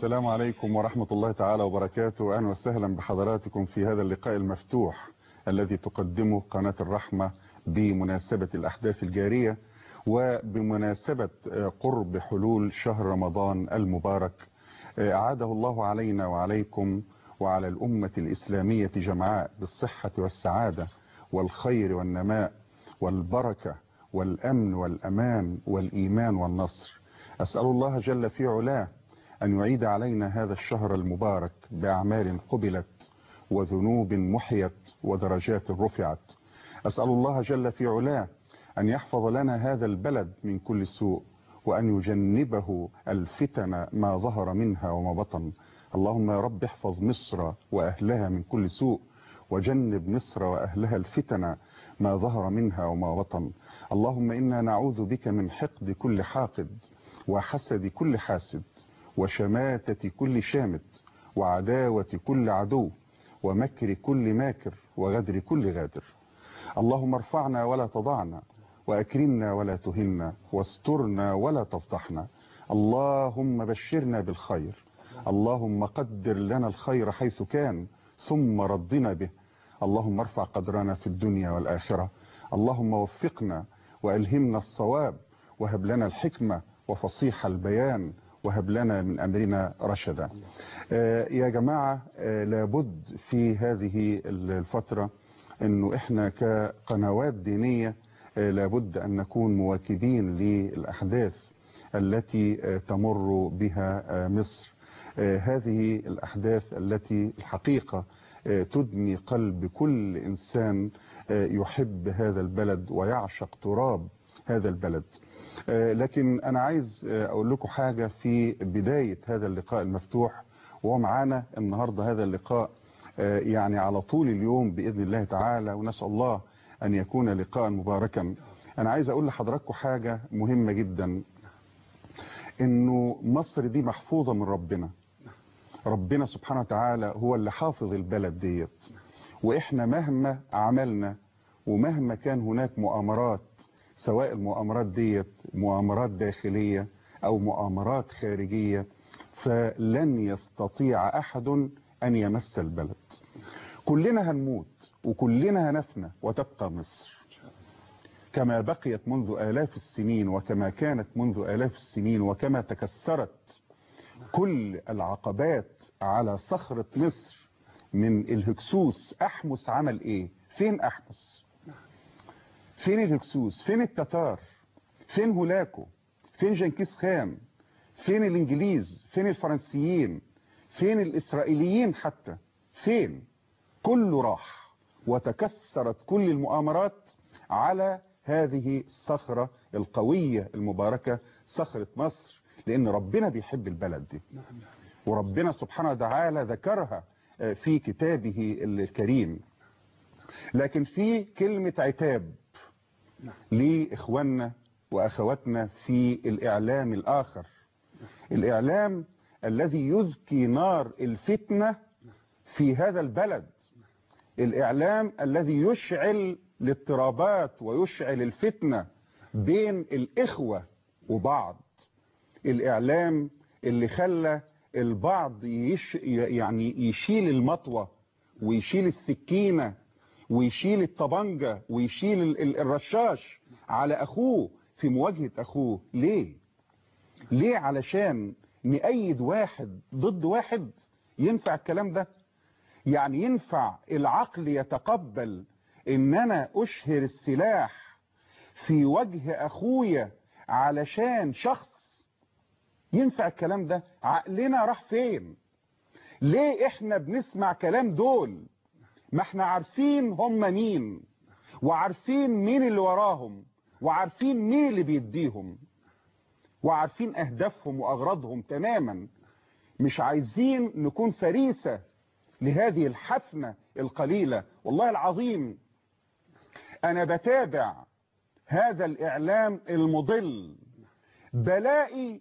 السلام عليكم ورحمة الله تعالى وبركاته أهلا وسهلا بحضراتكم في هذا اللقاء المفتوح الذي تقدمه قناة الرحمة بمناسبة الأحداث الجارية وبمناسبة قرب حلول شهر رمضان المبارك أعاده الله علينا وعليكم وعلى الأمة الإسلامية جمعاء بالصحة والسعادة والخير والنماء والبركة والأمن والأمان والإيمان والنصر أسأل الله جل في علاه أن يعيد علينا هذا الشهر المبارك بأعمال قبلت وذنوب محيت ودرجات رفعت أسأل الله جل في علاه أن يحفظ لنا هذا البلد من كل سوء وأن يجنبه الفتن ما ظهر منها وما بطن اللهم يا رب احفظ مصر وأهلها من كل سوء وجنب مصر وأهلها الفتن ما ظهر منها وما بطن اللهم إنا نعوذ بك من حقد كل حاقد وحسد كل حاسد وشماتة كل شامت وعداوة كل عدو ومكر كل ماكر وغدر كل غادر اللهم ارفعنا ولا تضعنا وأكرمنا ولا تهنا واسترنا ولا تفضحنا اللهم بشرنا بالخير اللهم قدر لنا الخير حيث كان ثم ردنا به اللهم ارفع قدرنا في الدنيا والآخرة اللهم وفقنا وألهمنا الصواب وهب لنا الحكمة وفصيح البيان وهب لنا من أمرنا رشدا يا جماعة لابد في هذه الفترة أنه إحنا كقنوات دينية لابد أن نكون مواكبين للأحداث التي تمر بها مصر هذه الأحداث التي الحقيقة تدمي قلب كل إنسان يحب هذا البلد ويعشق تراب هذا البلد لكن أنا عايز أقول لكم حاجة في بداية هذا اللقاء المفتوح وهو معانا النهاردة هذا اللقاء يعني على طول اليوم بإذن الله تعالى ونسأل الله أن يكون لقاء مباركا أنا عايز أقول لحضراتكم حاجة مهمة جدا إنه مصر دي محفوظة من ربنا ربنا سبحانه وتعالى هو اللي حافظ البلد ديت وإحنا مهما عملنا ومهما كان هناك مؤامرات سواء المؤامرات ديت مؤامرات داخلية أو مؤامرات خارجية فلن يستطيع أحد أن يمس البلد كلنا هنموت وكلنا هنفنى وتبقى مصر كما بقيت منذ آلاف السنين وكما كانت منذ آلاف السنين وكما تكسرت كل العقبات على صخرة مصر من الهكسوس أحمس عمل إيه فين أحمس فين الهكسوس فين التتار فين هولاكو فين جنكيز خان فين الإنجليز فين الفرنسيين فين الإسرائيليين حتى فين كله راح وتكسرت كل المؤامرات على هذه الصخرة القوية المباركة صخرة مصر لأن ربنا بيحب البلد دي وربنا سبحانه وتعالى ذكرها في كتابه الكريم لكن في كلمة عتاب لإخواننا وأخواتنا في الإعلام الآخر الإعلام الذي يذكي نار الفتنة في هذا البلد الإعلام الذي يشعل الاضطرابات ويشعل الفتنة بين الإخوة وبعض الإعلام اللي خلى البعض يش يعني يشيل المطوة ويشيل السكينة ويشيل الطبنجة ويشيل الرشاش على أخوه في مواجهة أخوه ليه ليه علشان نأيد واحد ضد واحد ينفع الكلام ده يعني ينفع العقل يتقبل ان انا اشهر السلاح في وجه اخويا علشان شخص ينفع الكلام ده عقلنا راح فين ليه احنا بنسمع كلام دول ما احنا عارفين هم مين وعارفين مين اللي وراهم وعارفين مين اللي بيديهم وعارفين اهدافهم واغراضهم تماما مش عايزين نكون فريسة لهذه الحفنة القليلة والله العظيم انا بتابع هذا الاعلام المضل بلاقي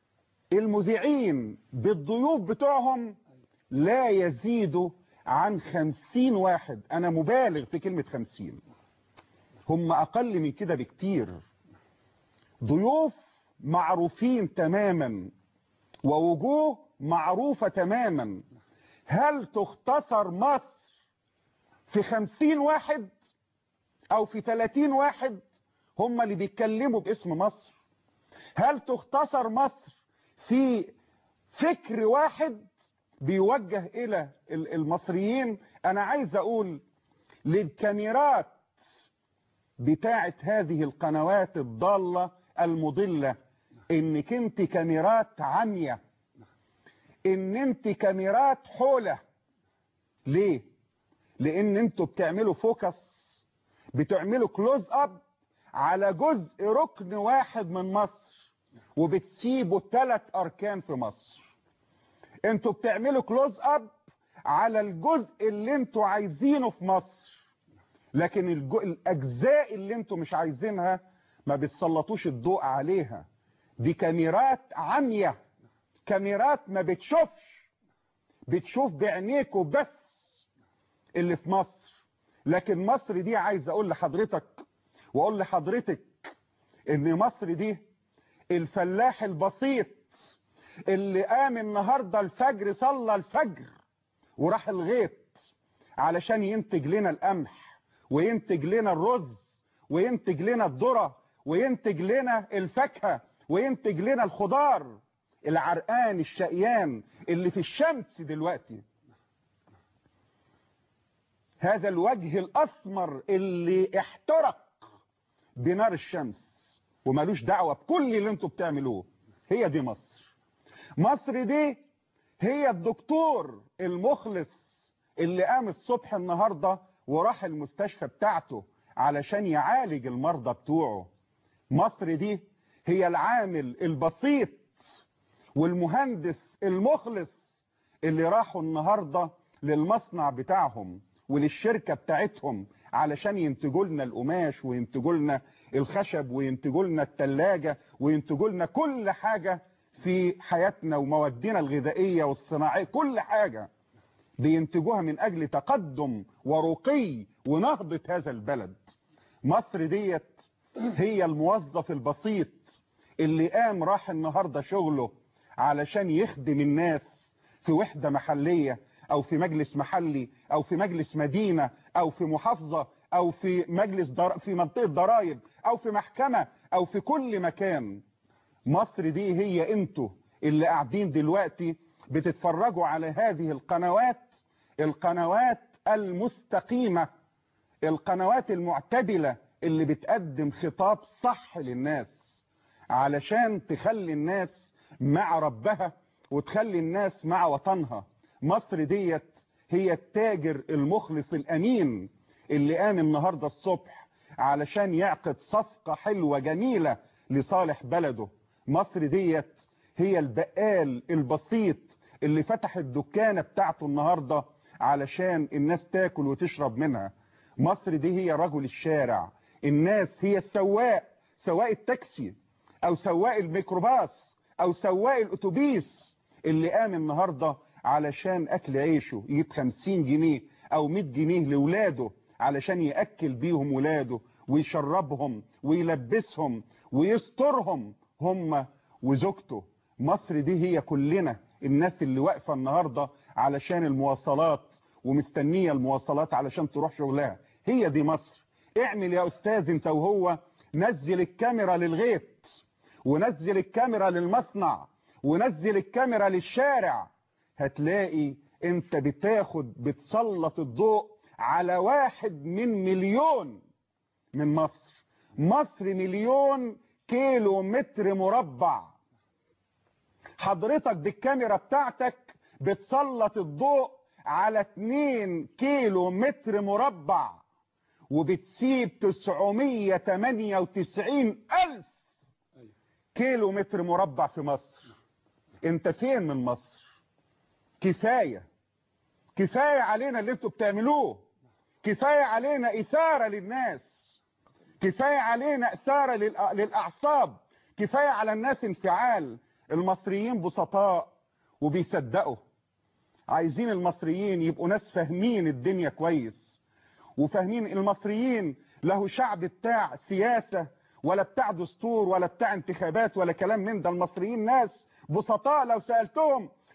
المذيعين بالضيوف بتوعهم لا يزيدوا عن خمسين واحد انا مبالغ في كلمة خمسين هم اقل من كده بكتير ضيوف معروفين تماما ووجوه معروفة تماما هل تختصر مصر في خمسين واحد او في تلاتين واحد هم اللي بيتكلموا باسم مصر هل تختصر مصر في فكر واحد بيوجه الى المصريين انا عايز اقول للكاميرات بتاعت هذه القنوات الضالة المضلة انك انت كاميرات عمية ان انت كاميرات حولة ليه لان انتوا بتعملوا فوكس بتعملوا كلوز اب على جزء ركن واحد من مصر وبتسيبوا ثلاث اركان في مصر انتوا بتعملوا كلوز اب على الجزء اللي انتوا عايزينه في مصر لكن الجو... الاجزاء اللي انتوا مش عايزينها ما بتسلطوش الضوء عليها دي كاميرات عمية كاميرات ما بتشوفش بتشوف بعينيكوا بس اللي في مصر لكن مصر دي عايز اقول لحضرتك واقول لحضرتك ان مصر دي الفلاح البسيط اللي قام النهاردة الفجر صلى الفجر وراح الغيط علشان ينتج لنا القمح وينتج لنا الرز وينتج لنا الذرة وينتج لنا الفاكهة وينتج لنا الخضار العرقان الشقيان اللي في الشمس دلوقتي هذا الوجه الاسمر اللي احترق بنار الشمس ومالوش دعوة بكل اللي انتوا بتعملوه هي دي مصر مصر دي هي الدكتور المخلص اللي قام الصبح النهاردة وراح المستشفى بتاعته علشان يعالج المرضى بتوعه مصر دي هي العامل البسيط والمهندس المخلص اللي راحوا النهاردة للمصنع بتاعهم وللشركة بتاعتهم علشان ينتجوا لنا القماش وينتجوا لنا الخشب وينتجوا لنا التلاجة وينتجوا لنا كل حاجة في حياتنا وموادنا الغذائية والصناعية كل حاجة بينتجوها من أجل تقدم ورقي ونهضة هذا البلد مصر ديت هي الموظف البسيط اللي قام راح النهاردة شغله علشان يخدم الناس في وحدة محلية او في مجلس محلي او في مجلس مدينة او في محافظة او في مجلس در... في منطقة ضرائب او في محكمة او في كل مكان مصر دي هي انتوا اللي قاعدين دلوقتي بتتفرجوا على هذه القنوات القنوات المستقيمة القنوات المعتدلة اللي بتقدم خطاب صح للناس علشان تخلي الناس مع ربها وتخلي الناس مع وطنها مصر ديت هي التاجر المخلص الامين اللي قام النهاردة الصبح علشان يعقد صفقة حلوة جميلة لصالح بلده مصر ديت هي البقال البسيط اللي فتح الدكانة بتاعته النهاردة علشان الناس تاكل وتشرب منها مصر دي هي رجل الشارع الناس هي السواق سواق التاكسي او سواق الميكروباص او سواق الاتوبيس اللي قام النهاردة علشان اكل عيشه يجيب 50 جنيه او 100 جنيه لولاده علشان يأكل بيهم ولاده ويشربهم ويلبسهم ويسترهم هم وزوجته مصر دي هي كلنا الناس اللي واقفة النهاردة علشان المواصلات ومستنية المواصلات علشان تروح شغلها هي دي مصر اعمل يا استاذ انت وهو نزل الكاميرا للغيط ونزل الكاميرا للمصنع ونزل الكاميرا للشارع هتلاقي انت بتاخد بتسلط الضوء على واحد من مليون من مصر مصر مليون كيلو متر مربع حضرتك بالكاميرا بتاعتك بتسلط الضوء على 2 كيلو متر مربع وبتسيب 998 ألف كيلو متر مربع في مصر انت فين من مصر كفاية كفاية علينا اللي انتوا بتعملوه كفاية علينا إثارة للناس كفاية علينا إثارة للأعصاب كفاية على الناس انفعال المصريين بسطاء وبيصدقوا عايزين المصريين يبقوا ناس فاهمين الدنيا كويس وفاهمين المصريين له شعب بتاع سياسة ولا بتاع دستور ولا بتاع انتخابات ولا كلام من ده المصريين ناس بسطاء لو سألتهم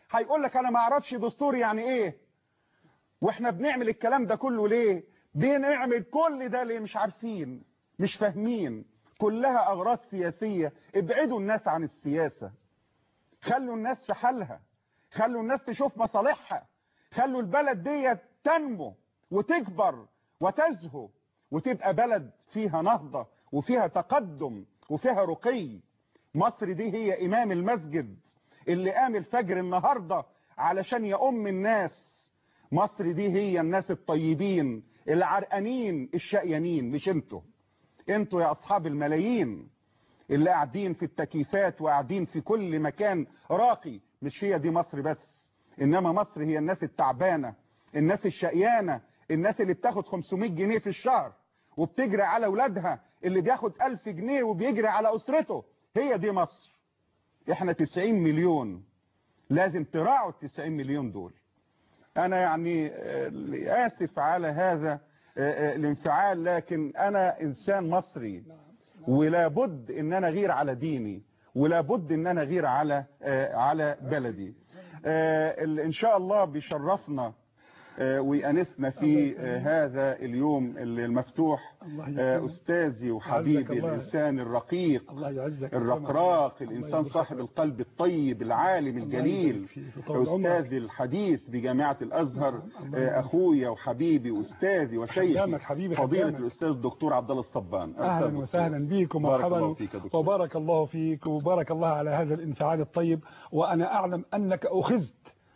هيقول لك انا ما اعرفش دستور يعني ايه واحنا بنعمل الكلام ده كله ليه بنعمل كل ده ليه مش عارفين مش فاهمين كلها اغراض سياسية ابعدوا الناس عن السياسة خلوا الناس في حالها خلوا الناس تشوف مصالحها خلوا البلد دي تنمو وتكبر وتزهو وتبقى بلد فيها نهضة وفيها تقدم وفيها رقي مصر دي هي إمام المسجد اللي قام الفجر النهاردة علشان يأم الناس مصر دي هي الناس الطيبين العرقانين الشقيانين مش انتوا انتوا يا أصحاب الملايين اللي قاعدين في التكييفات وقاعدين في كل مكان راقي مش هي دي مصر بس إنما مصر هي الناس التعبانة الناس الشقيانة الناس اللي بتاخد 500 جنيه في الشهر وبتجري على اولادها اللي بياخد 1000 جنيه وبيجري على اسرته هي دي مصر احنا 90 مليون لازم تراعوا ال 90 مليون دول انا يعني اسف على هذا الانفعال لكن انا انسان مصري ولا بد ان انا غير على ديني ولا بد ان انا غير على على بلدي ان شاء الله بيشرفنا ويأنسنا في هذا اليوم المفتوح أستاذي وحبيبي الإنسان الرقيق الرقراق الإنسان صاحب القلب الطيب العالم الجليل أستاذي الحديث بجامعة الأزهر أخويا وحبيبي وأستاذي وشيخي فضيلة الأستاذ الدكتور عبد الله الصبان أهلا وسهلا بك ومرحبا وبارك الله فيك وبارك الله على هذا الانفعال الطيب وأنا أعلم أنك أخذت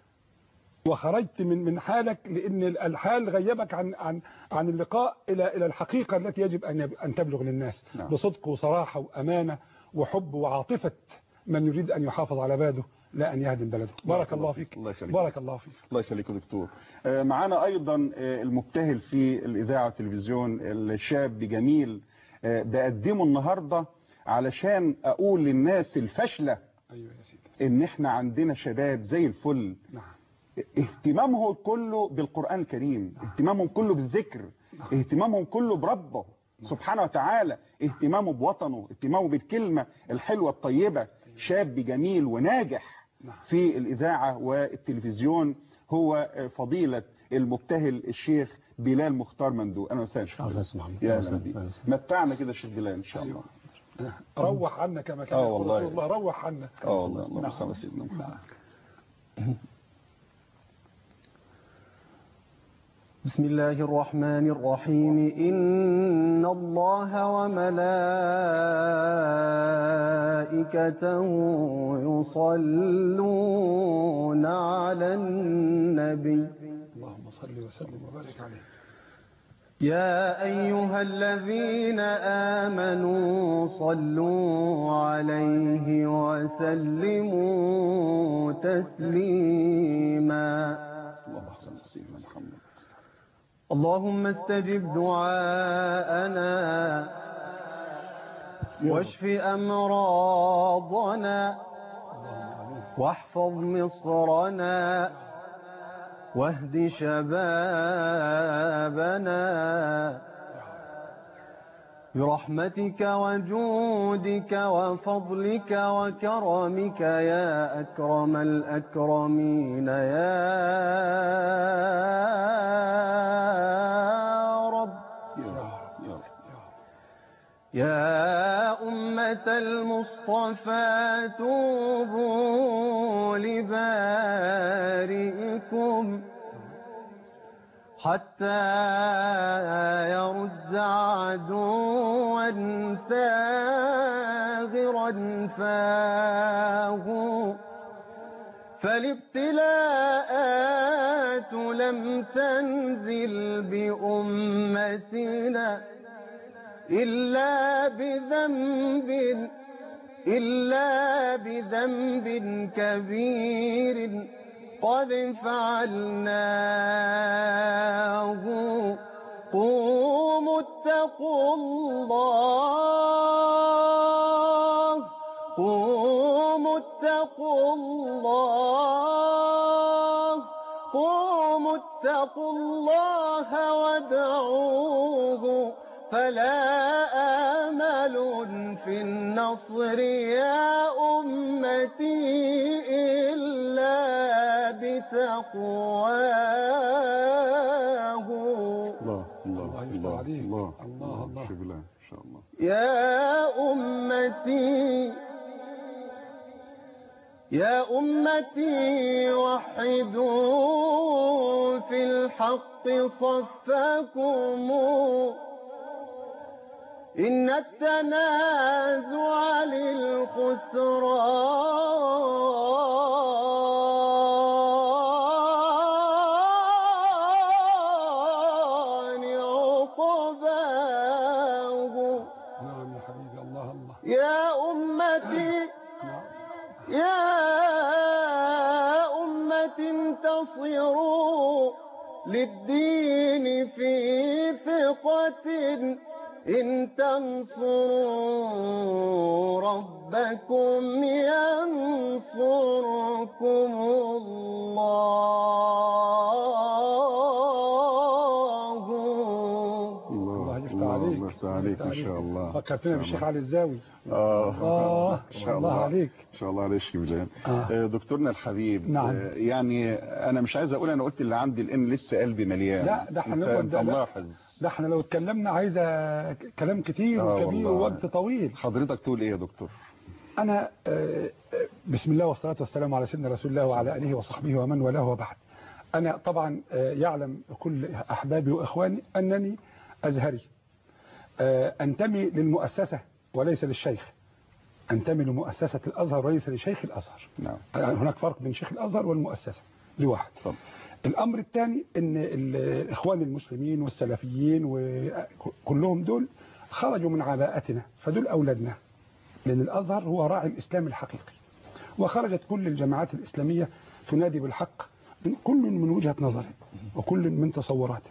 وخرجت من من حالك لان الحال غيبك عن عن عن اللقاء الى الى الحقيقه التي يجب ان ان تبلغ للناس نعم. بصدق وصراحه وامانه وحب وعاطفه من يريد ان يحافظ على بلده لا ان يهدم بلده بارك الله فيك الله يخليك بارك الله فيك الله يخليك يا دكتور معانا ايضا المبتهل في الاذاعه والتلفزيون الشاب جميل بقدمه النهارده علشان اقول للناس الفاشله ايوه يا سيدي ان احنا عندنا شباب زي الفل نعم اهتمامهم كله بالقرآن الكريم اهتمامهم كله بالذكر اهتمامهم كله بربه سبحانه وتعالى اهتمامه بوطنه اهتمامه بالكلمة الحلوة الطيبة شاب جميل وناجح في الإذاعة والتلفزيون هو فضيلة المبتهل الشيخ بلال مختار مندو أنا وسهلا شيخ يا أهلا بيك متعنا كده شيخ بلال إن شاء الله روح عنا كما كان اه والله رسول الله روح عنا اه والله اللهم صل على سيدنا محمد بسم الله الرحمن الرحيم إن الله وملائكته يصلون على النبي اللهم صل وسلم وبارك عليه يا أيها الذين آمنوا صلوا عليه وسلموا تسليما اللهم صل على سيدنا محمد اللهم استجب دعاءنا واشف أمراضنا واحفظ مصرنا واهد شبابنا برحمتك وجودك وفضلك وكرمك يا أكرم الأكرمين يا رب يا أمة المصطفى توبوا لبارئكم حتى يرد عدوا ثاغرا فاه فالابتلاءات لم تنزل بأمتنا إلا بذنب إلا بذنب كبير قد فعلناه قوموا اتقوا الله قوموا اتقوا الله قوموا اتقوا الله وادعوه فلا آمل في النصر يا أمتي إلا تقواه الله الله يفتح الله عليك. الله الله، الله. شوف الله ان شاء الله يا أمتي يا أمتي وحدوا في الحق صفكم إن التنازع للخسران عقباه نعم يا حبيبي الله الله يا أمتي نعم يا أمة انتصروا للدين في ثقة إن تنصروا ربكم ينصركم الله الله يفتح الله عليك الله يفتح عليك ان شاء الله فكرتنا إن شاء بالشيخ الله. علي الزاوي اه آه، ان شاء الله الله عليك. ان شاء الله عليك شيخ آه. آه. دكتورنا الحبيب نعم. آه، يعني انا مش عايز اقول انا قلت اللي عندي لان لسه قلبي مليان لا، ده احنا انت, نقعد- انت لا. ملاحظ ده احنا لو اتكلمنا عايزة كلام كتير آه وكبير والله. ووقت طويل حضرتك تقول ايه يا دكتور أنا آه، آه، بسم الله والصلاة والسلام على سيدنا رسول الله وعلى آله وصحبه ومن والاه وبعد أنا طبعا آه، يعلم كل أحبابي وإخواني أنني أزهري آه، أنتمي للمؤسسة وليس للشيخ أنتمي لمؤسسة الأزهر وليس لشيخ الأزهر نعم يعني هناك فرق بين شيخ الأزهر والمؤسسة دي واحد اتفضل الأمر الثاني أن الإخوان المسلمين والسلفيين وكلهم دول خرجوا من عباءتنا فدول أولادنا لأن الأزهر هو راعي الإسلام الحقيقي وخرجت كل الجماعات الإسلامية تنادي بالحق من كل من وجهة نظره وكل من تصوراته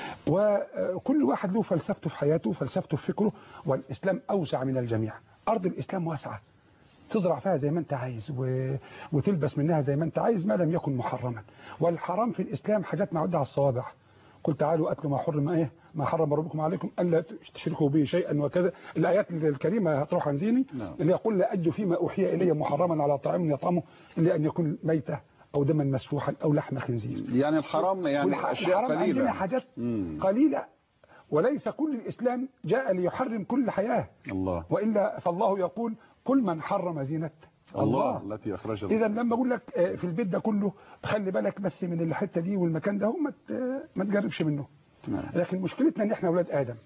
وكل واحد له فلسفته في حياته فلسفته في فكره والإسلام أوسع من الجميع أرض الإسلام واسعة تزرع فيها زي ما انت عايز و... وتلبس منها زي ما انت عايز ما لم يكن محرما والحرام في الإسلام حاجات معدة على الصوابع قل تعالوا أتلوا ما حرم إيه ما حرم ربكم عليكم ألا تشركوا به شيئا وكذا الآيات الكريمة هتروح عن زيني نعم. اللي يقول لا أجد فيما أوحي إلي محرما على طعام يطعمه إلا أن يكون ميتة أو دما مسفوحا أو لحم خنزير يعني الحرام يعني والح- اشياء الحرام قليله عندنا حاجات مم. قليلة وليس كل الإسلام جاء ليحرم كل حياة الله وإلا فالله يقول كل من حرم زينة الله التي اخرجت إذا لما أقول لك آه، في البيت ده كله خلي بالك بس من الحتة دي والمكان ده ما ت- ما تجربش منه نعم. لكن مشكلتنا ان احنا اولاد ادم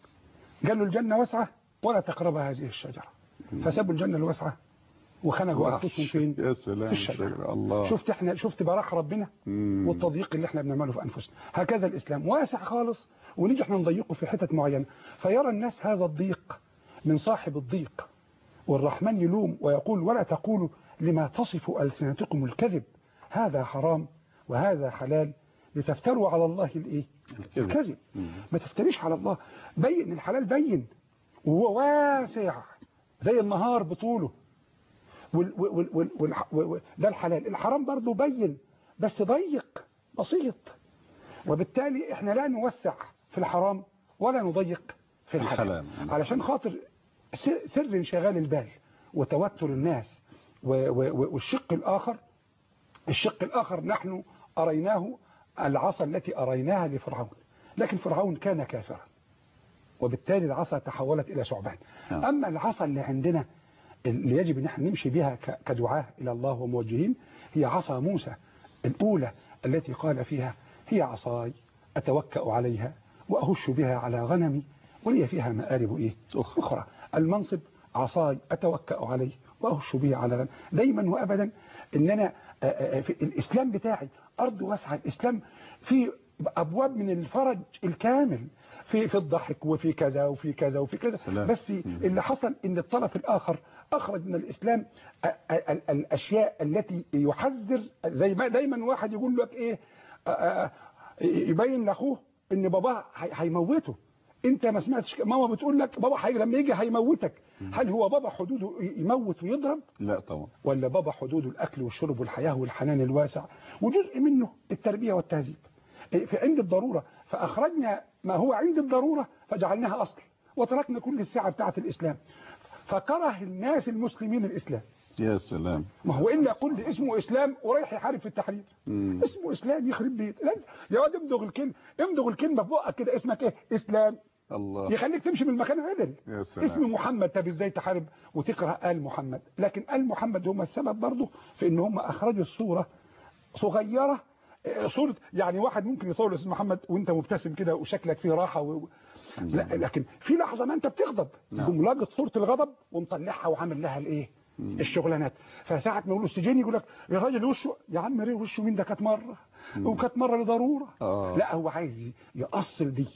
قالوا الجنة واسعة ولا تقرب هذه الشجرة فسابوا الجنة الواسعة وخنقوا انفسهم فين يا سلام في الشجرة الشجرة. الله شفت احنا شفت براح ربنا مم. والتضييق اللي احنا بنعمله في انفسنا هكذا الاسلام واسع خالص ونيجي احنا نضيقه في حتت معينه فيرى الناس هذا الضيق من صاحب الضيق والرحمن يلوم ويقول ولا تقولوا لما تصف السنتكم الكذب هذا حرام وهذا حلال لتفتروا على الله الايه الكذب. الكذب مم. ما تفتريش على الله بين الحلال بين وهو واسع زي النهار بطوله وال وال وال وال وال ده الحلال الحرام برضه بين بس ضيق بسيط وبالتالي احنا لا نوسع في الحرام ولا نضيق في الحلال الحلال. علشان خاطر سر سر انشغال البال وتوتر الناس و- و- و- والشق الآخر الشق الآخر نحن أريناه العصا التي أريناها لفرعون لكن فرعون كان كافرا وبالتالي العصا تحولت إلى ثعبان نعم. أما العصا اللي عندنا اللي يجب ان احنا نمشي بها ك- كدعاة إلى الله وموجهين هي عصا موسى الأولى التي قال فيها هي عصاي أتوكأ عليها وأهش بها على غنمي ولي فيها مآرب إيه أخرى. أخرى المنصب عصاي أتوكأ عليه وأهش به على غنم دايما وأبدا إن أنا آه، آه، في الإسلام بتاعي أرض واسعة الإسلام في أبواب من الفرج الكامل في في الضحك وفي كذا وفي كذا وفي كذا سلام. بس اللي حصل ان الطرف الاخر اخرج من الاسلام ال- ال- الاشياء التي يحذر زي ما دايما واحد يقول لك ايه آه، آه، يبين لاخوه ان باباه هي- هيموته انت ما سمعتش ماما بتقول لك بابا هي لما يجي هيموتك هل هو بابا حدوده يموت ويضرب لا طبعا ولا بابا حدود الأكل والشرب والحياة والحنان الواسع وجزء منه التربية والتهذيب في عند الضرورة فأخرجنا ما هو عند الضرورة فجعلناها أصل وتركنا كل الساعة بتاعة الإسلام فكره الناس المسلمين الاسلام يا سلام ما هو الا كل اسمه اسلام ورايح يحارب في التحرير مم. اسمه اسلام يخرب بيت لا، يا واد امضغ الكلمه امضغ الكلمه في بقك كده اسمك ايه اسلام الله يخليك تمشي من المكان عدل يا سلام. اسم محمد طب ازاي تحارب وتكره ال محمد لكن ال محمد هم السبب برضه في ان هم اخرجوا الصوره صغيره آه، صوره يعني واحد ممكن يصور الاستاذ محمد وانت مبتسم كده وشكلك فيه راحه و... لا لكن في لحظه ما انت بتغضب نعم. تقوم لاقط صوره الغضب ومطلعها وعامل لها الايه الشغلانات فساعه ما يقولوا السجين يقول لك يا راجل وشه يا عم ريه وشه مين ده كانت مره وكانت مره لضروره آه. لا هو عايز يأصل دي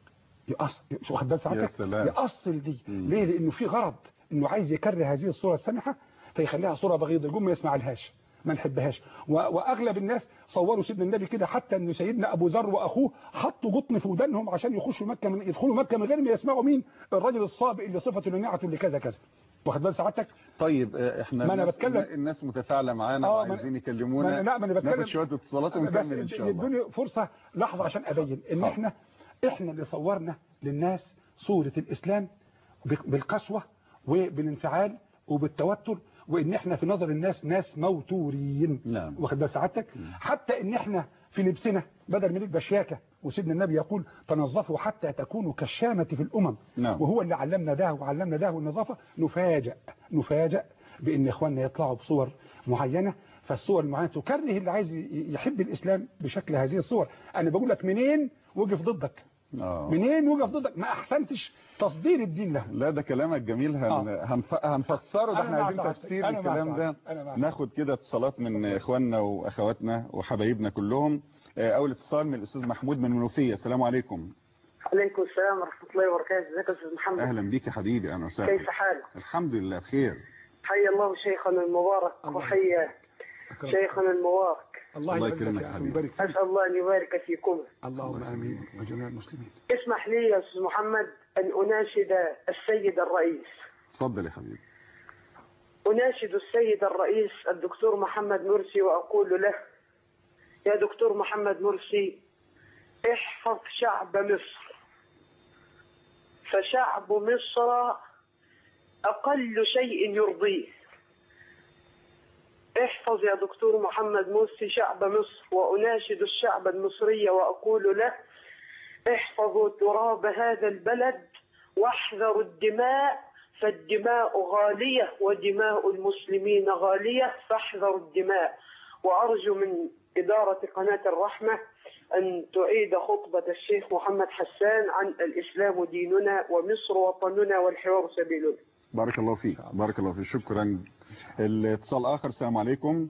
يأصل شو واخد بال يا ساعتك سلام. يأصل دي ليه لانه في غرض انه عايز يكرر هذه الصوره السمحه فيخليها صوره بغيضه يقوم ما يسمعلهاش ما نحبهاش و- واغلب الناس صوروا سيدنا النبي كده حتى ان سيدنا ابو ذر واخوه حطوا قطن في ودانهم عشان يخشوا مكه من يدخلوا مكه من غير ما يسمعوا مين الرجل الصابئ اللي صفته نعه لكذا كذا واخد بال سعادتك طيب آه، احنا ما أنا الناس- بتكلم- الناس متفاعله معانا آه، ما- وعايزين ما يكلمونا أنا- لا ما انا بتكلم ناخد شويه اتصالات ونكمل ان شاء الله ادوني فرصه لحظه عشان ابين ان حاضر. احنا احنا اللي صورنا للناس صوره الاسلام بك- بالقسوه وبالانفعال وبالتوتر وان احنا في نظر الناس ناس موتورين نعم. واخد بال سعادتك حتى ان احنا في لبسنا بدل ما نلبس شياكه وسيدنا النبي يقول تنظفوا حتى تكونوا كالشامه في الامم نعم. وهو اللي علمنا ده وعلمنا ده والنظافه نفاجئ نفاجئ بان اخواننا يطلعوا بصور معينه فالصور المعينه تكره اللي عايز ي- يحب الاسلام بشكل هذه الصور انا بقول لك منين وقف ضدك آه. منين وقف ضدك ما احسنتش تصدير الدين له لا ده كلامك جميل هن... هنف... هنفسره ده أنا احنا مع عايزين سعادتك. تفسير أنا مع الكلام ده سعادتك. أنا مع ناخد كده اتصالات من اخواننا واخواتنا وحبايبنا كلهم آه، اول اتصال من الاستاذ محمود من منوفيه السلام عليكم عليكم السلام ورحمة الله وبركاته ازيك يا أستاذ محمد اهلا بيك يا حبيبي انا وسهلا كيف حالك الحمد لله بخير حي الله شيخنا المبارك الله وحيا شيخنا المبارك الله الله يكرمك يكرمك يا يا حبيبي. ويبارك فيك أسأل الله أن يبارك فيكم اللهم امين وجميع المسلمين اسمح لي يا أستاذ محمد أن أناشد السيد الرئيس اتفضل يا حبيبي أناشد السيد الرئيس الدكتور محمد مرسي وأقول له يا دكتور محمد مرسي احفظ شعب مصر فشعب مصر أقل شيء يرضيه احفظ يا دكتور محمد مرسي شعب مصر وأناشد الشعب المصري وأقول له احفظوا تراب هذا البلد واحذروا الدماء فالدماء غالية ودماء المسلمين غالية فاحذروا الدماء وأرجو من إدارة قناة الرحمة أن تعيد خطبة الشيخ محمد حسان عن الإسلام ديننا ومصر وطننا والحوار سبيلنا بارك الله فيك بارك الله فيك شكرا الاتصال اخر السلام عليكم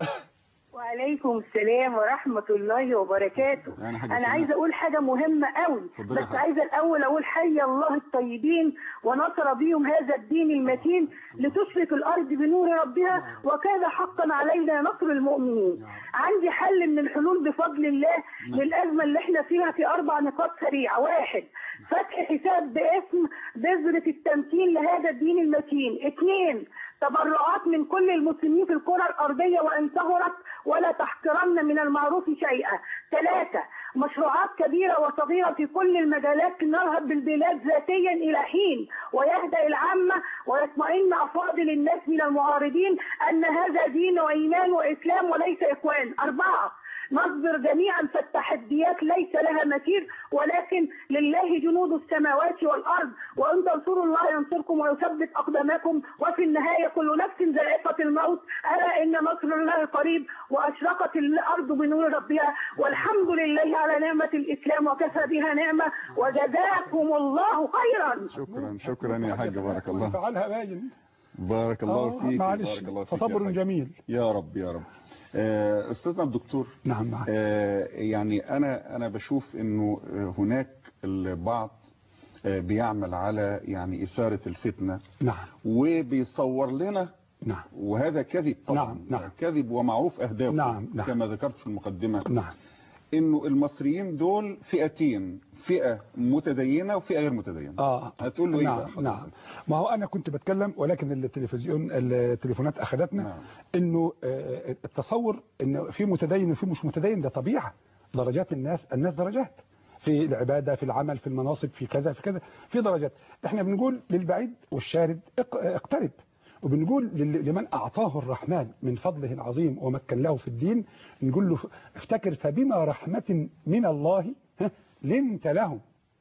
وعليكم السلام ورحمة الله وبركاته يعني حاجة أنا سنة. عايزة أقول حاجة مهمة قوي اتفضلي يا بس حاجة. عايزة الأول أقول حي الله الطيبين ونصر بهم هذا الدين المتين لتشرق الأرض بنور ربها وكان حقا علينا نصر المؤمنين عندي حل من الحلول بفضل الله للأزمة اللي احنا فيها في أربع نقاط سريعة واحد فتح حساب باسم بذرة التمكين لهذا الدين المتين اثنين تبرعات من كل المسلمين في الكرة الأرضية وإن سهرت ولا تحقرن من المعروف شيئا ثلاثة مشروعات كبيرة وصغيرة في كل المجالات نرهب بالبلاد ذاتيا إلى حين ويهدأ العامة ويطمئن أفاضل الناس من المعارضين أن هذا دين وإيمان وإسلام وليس إخوان أربعة نصبر جميعا فالتحديات ليس لها مثيل ولكن لله جنود السماوات والارض وان تنصروا الله ينصركم ويثبت اقدامكم وفي النهايه كل نفس ذائقه الموت الا ان نصر الله قريب واشرقت الارض بنور ربها والحمد لله على نعمه الاسلام وكفى بها نعمه وجزاكم الله خيرا شكرا شكرا يا حاج بارك الله فعلها باين بارك الله آه، فيك معلش بارك الله فيك يا فصبر حاج. جميل يا رب يا رب آه، استاذنا الدكتور نعم معك آه، يعني انا انا بشوف انه آه، هناك البعض آه، بيعمل على يعني اثاره الفتنه نعم وبيصور لنا نعم وهذا كذب طبعا نعم، نعم. كذب ومعروف اهدافه نعم، نعم. كما ذكرت في المقدمه نعم انه المصريين دول فئتين فئه متدينه وفئه غير متدينه اه هتقول له ايه نعم بقى حضرتك؟ نعم ما هو انا كنت بتكلم ولكن التلفزيون التليفونات اخذتنا نعم. انه آه، التصور ان في متدين وفي مش متدين ده طبيعه درجات الناس الناس درجات في العبادة في العمل في المناصب في كذا في كذا في درجات احنا بنقول للبعيد والشارد اق- اقترب وبنقول لل- لمن أعطاه الرحمن من فضله العظيم ومكن له في الدين نقول له افتكر فبما رحمة من الله ها، لنت لهم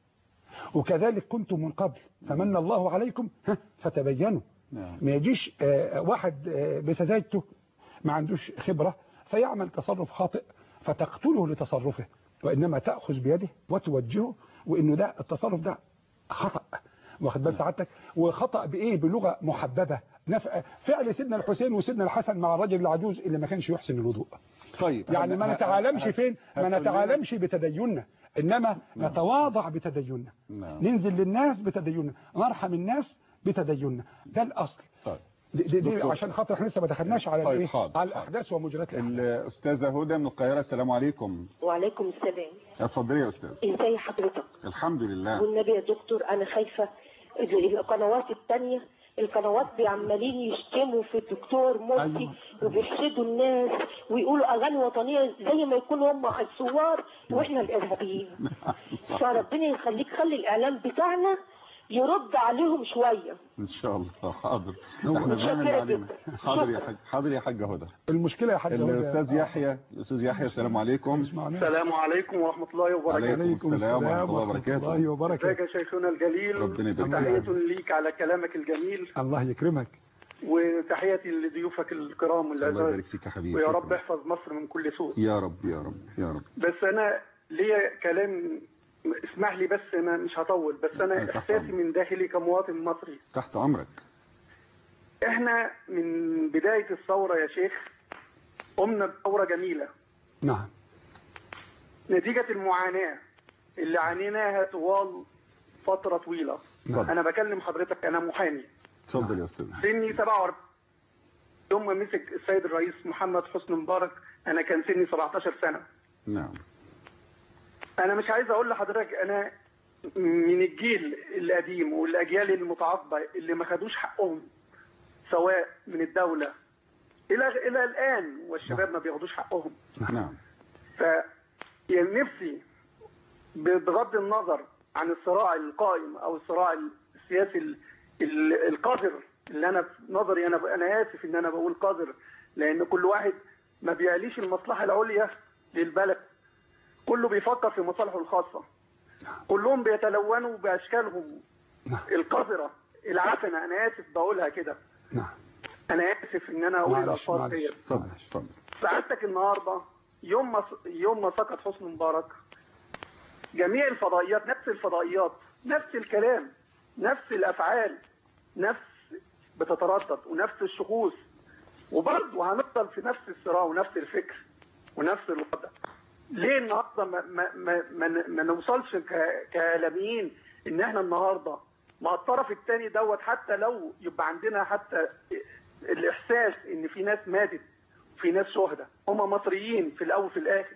وكذلك كنتم من قبل فمن الله عليكم ها، فتبينوا نعم. ما يجيش آه، واحد آه، بسذاجته ما عندوش خبرة فيعمل تصرف خاطئ فتقتله لتصرفه وإنما تأخذ بيده وتوجهه وإنه ده التصرف ده خطأ واخد بال سعادتك وخطأ بإيه بلغة محببة نف- فعل سيدنا الحسين وسيدنا الحسن مع الرجل العجوز اللي ما كانش يحسن الوضوء طيب يعني ما ه- ه- نتعالمش ه- فين ما هتقول لنا- نتعالمش بتديننا إنما نتواضع بتديننا نعم. ننزل للناس بتديننا نرحم الناس بتديننا ده الأصل طيب دي, دي, دي دكتور. عشان خاطر احنا لسه ما دخلناش على طيب، الايه حاضر، على حاضر. الاحداث ومجريات الاحداث الأستاذة هدى من القاهرة السلام عليكم وعليكم السلام اتفضلي يا أستاذ ازاي حضرتك الحمد لله والنبي يا دكتور انا خايفه القنوات التانية القنوات عمالين يشتموا في الدكتور مرسي أيوة. وبيحسدوا الناس ويقولوا اغاني وطنيه زي ما يكونوا هم الثوار واحنا الارهابيين صح. فربنا يخليك خلي الاعلام بتاعنا يرد عليهم شويه إن شاء الله حاضر هو- احنا بنعمل اللي شكرا علينا جدا. حاضر يا حاج حاضر يا حاجة هدى المشكله يا حاج هدى- الأستاذ يحيى الأستاذ يحيى السلام عليكم اسمعنا. السلام عليكم ورحمة الله وبركاته عليكم السلام ورحمة الله وبركاته. الله ازيك وبركاته يا شيخنا الجليل ربنا يبارك فيك. تحية ليك على كلامك الجميل الله يكرمك وتحياتي لضيوفك الكرام الله يبارك والعزاز فيك يا حبيبي ويا شكراً. رب احفظ مصر من كل سوء يا رب يا رب يا رب بس انا ليا كلام اسمح لي بس انا مش هطول بس انا تحت احساسي أمرك. من داخلي كمواطن مصري تحت أمرك احنا من بداية الثورة يا شيخ قمنا بثورة جميلة نعم نتيجة المعاناة اللي عانيناها طوال فترة طويلة اتفضل. انا بكلم حضرتك انا محامي اتفضل يا أستاذ سني 47 يوم ما مسك السيد الرئيس محمد حسني مبارك انا كان سني 17 سنه نعم انا مش عايز اقول لحضرتك انا من الجيل القديم والاجيال المتعاقبه اللي ما خدوش حقهم سواء من الدوله الى الى الان والشباب ما بياخدوش حقهم نعم ف يعني نفسي بغض النظر عن الصراع القائم او الصراع السياسي ال- ال- القذر اللي انا في نظري انا انا اسف ان انا بقول قذر لان كل واحد ما بيعليش المصلحه العليا للبلد كله بيفكر في مصالحه الخاصه كلهم بيتلونوا باشكالهم القذره العفنه انا اسف بقولها كده نعم انا اسف ان انا اقول معلش الالفاظ معلش ديت اتفضل اتفضل سعادتك النهارده يوم ما يوم ما سقط حسني مبارك جميع الفضائيات نفس الفضائيات نفس الكلام نفس الافعال نفس بتتردد ونفس الشخوص وبرضه هنفضل في نفس الصراع ونفس الفكر ونفس الوضع ليه النهارده ما ما ما, ما, ما نوصلش ك- كاعلاميين ان احنا النهارده مع الطرف الثاني دوت حتى لو يبقى عندنا حتى الاحساس ان في ناس ماتت في ناس شهداء هم مصريين في الاول وفي الاخر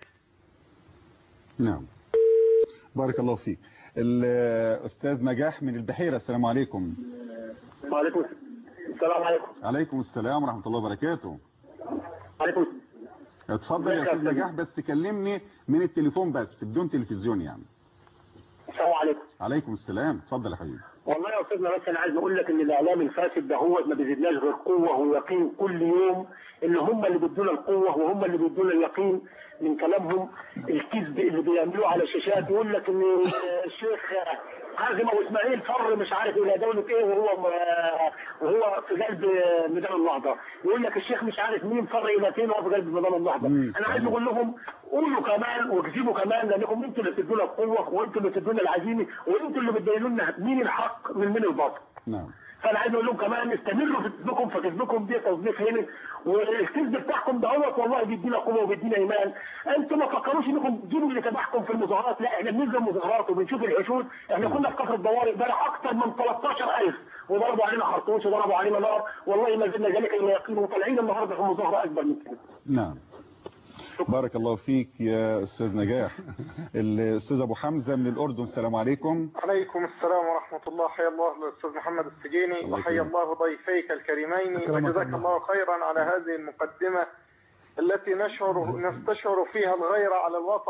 نعم بارك الله فيك الأستاذ نجاح من البحيرة السلام عليكم وعليكم السلام عليكم عليكم السلام ورحمة الله وبركاته عليكم اتفضل يا أستاذ نجاح بس كلمني من التليفون بس بدون تلفزيون يعني السلام عليكم عليكم السلام اتفضل يا حبيبي والله يا استاذنا بس انا عايز اقول لك ان الاعلام الفاسد ده هو ما بيزيدناش غير قوه ويقين كل يوم ان هم اللي بيدونا القوه وهم اللي بيدونا اليقين من كلامهم الكذب اللي بيعملوه على الشاشات يقول لك ان الشيخ حازم ابو اسماعيل فر مش عارف الى دوله ايه وهو وهو في قلب ميدان النهضه يقول لك الشيخ مش عارف مين فر الى فين وهو في قلب ميدان النهضه مم. انا عايز اقول لهم قولوا كمان واكذبوا كمان لانكم انتوا اللي بتدونا القوه وانتوا اللي بتدونا العزيمه وانتوا اللي بتبينوا لنا مين الحق من مين الباطل نعم فانا عايز اقول لهم كمان استمروا في كذبكم فكذبكم دي تصديق هنا والكذب بتاعكم دوت والله بيدينا قوه وبيدينا ايمان انتوا ما تفكروش انكم تجيبوا اللي تبعكم في المظاهرات لا احنا بننزل مظاهرات وبنشوف الحشود احنا كنا في كفر الدوار امبارح اكثر من 13000 وضربوا علينا خرطوش وضربوا علينا نار والله ما زلنا ذلك الا يقين وطالعين النهارده في مظاهره اكبر من كده نعم بارك الله فيك يا أستاذ نجاح الأستاذ أبو حمزة من الأردن السلام عليكم عليكم السلام ورحمة الله حيا الله الأستاذ محمد السجيني الله وحيا يكرمك. الله ضيفيك الكريمين أكرمك وجزاك الله. الله خيرا على هذه المقدمة التي نشعر نستشعر فيها الغيرة على الوطن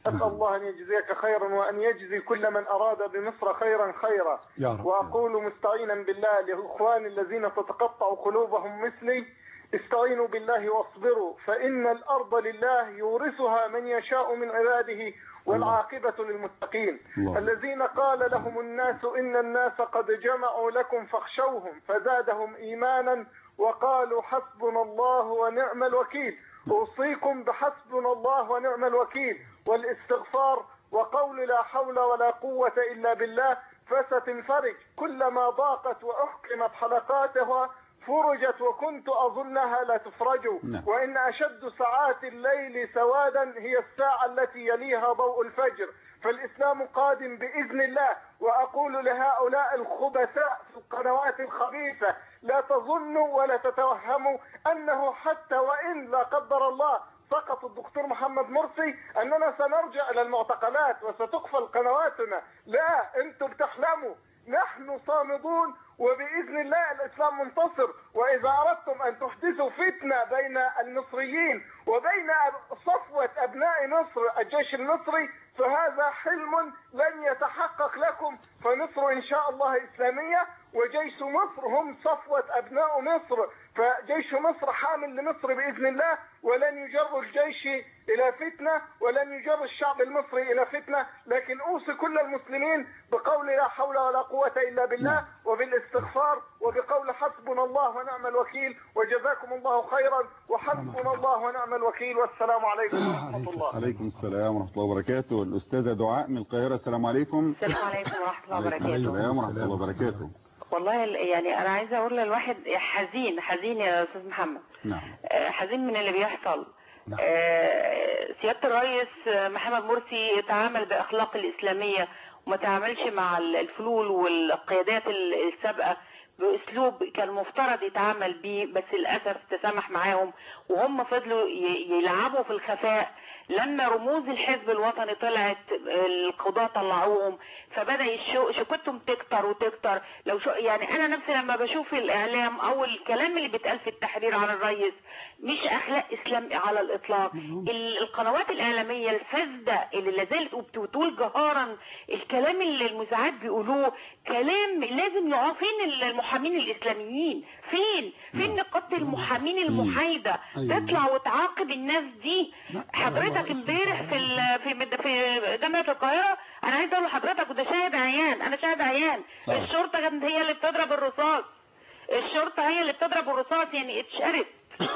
أسأل الله أن يجزيك خيرا وأن يجزي كل من أراد بمصر خيرا خيرا يا رب وأقول مستعينا بالله لإخواني الذين تتقطع قلوبهم مثلي استعينوا بالله واصبروا فإن الأرض لله يورثها من يشاء من عباده والعاقبة للمتقين الله. الذين قال لهم الناس إن الناس قد جمعوا لكم فاخشوهم فزادهم إيمانا وقالوا حسبنا الله ونعم الوكيل أوصيكم بحسبنا الله ونعم الوكيل والاستغفار وقول لا حول ولا قوة إلا بالله فستنفرج كلما ضاقت وأحكمت حلقاتها فرجت وكنت أظنها لا تفرج نعم. وإن أشد ساعات الليل سوادا هي الساعة التي يليها ضوء الفجر فالإسلام قادم بإذن الله وأقول لهؤلاء الخبثاء في القنوات الخبيثة لا تظنوا ولا تتوهموا أنه حتى وإن لا قدر الله سقط الدكتور محمد مرسي أننا سنرجع إلى المعتقلات وستقفل قنواتنا لا أنتم بتحلموا نحن صامدون وبإذن الله الإسلام منتصر وإذا أردتم أن تحدثوا فتنة بين المصريين وبين أب- صفوة أبناء مصر الجيش المصري فهذا حلم لن يتحقق لكم فمصر إن شاء الله إسلامية وجيش مصر هم صفوة أبناء مصر فجيش مصر حامل لمصر بإذن الله ولن يجر الجيش إلى فتنة ولن يجر الشعب المصري إلى فتنة لكن أوصي كل المسلمين بقول لا حول ولا قوة إلا بالله وبالاستغفار وبقول حسبنا الله ونعم الوكيل وجزاكم الله خيرا وحسبنا الله ونعم الوكيل والسلام عليكم ورحمة الله عليكم السلام ورحمة الله وبركاته الأستاذة دعاء من القاهرة السلام عليكم السلام عليكم ورحمة الله عليكم وبركاته السلام ورحمة الله وبركاته والله ال- يعني أنا عايزة أقول للواحد حزين حزين يا أستاذ محمد نعم آه، حزين من اللي بيحصل نعم. آه، سيادة الرئيس آه، محمد مرسي تعامل بأخلاق الإسلامية وما تعاملش مع ال- الفلول والقيادات ال- السابقة بأسلوب كان مفترض يتعامل بيه بس للأسف تسامح معاهم وهم فضلوا ي- يلعبوا في الخفاء لما رموز الحزب الوطني طلعت القضاة طلعوهم فبدأ الشو- شكوتهم تكتر وتكتر لو شو يعني أنا نفسي لما بشوف الإعلام أو الكلام اللي بيتقال في التحرير عن الرئيس مش أخلاق إسلام على الإطلاق ال- القنوات الإعلامية الفاسدة اللي لازالت وبتقول جهارا الكلام اللي المذيعات بيقولوه كلام لازم يقع فين المحامين الإسلاميين فين فين نقابة المحامين المحايدة أيوة. تطلع وتعاقب الناس دي حضرتك امبارح في ال- في مد- في جامعة القاهرة انا عايز اقول لحضرتك وده شاهد عيان انا شاهد عيان صح. الشرطة كانت هي اللي بتضرب الرصاص الشرطة هي اللي بتضرب الرصاص يعني اتشقرت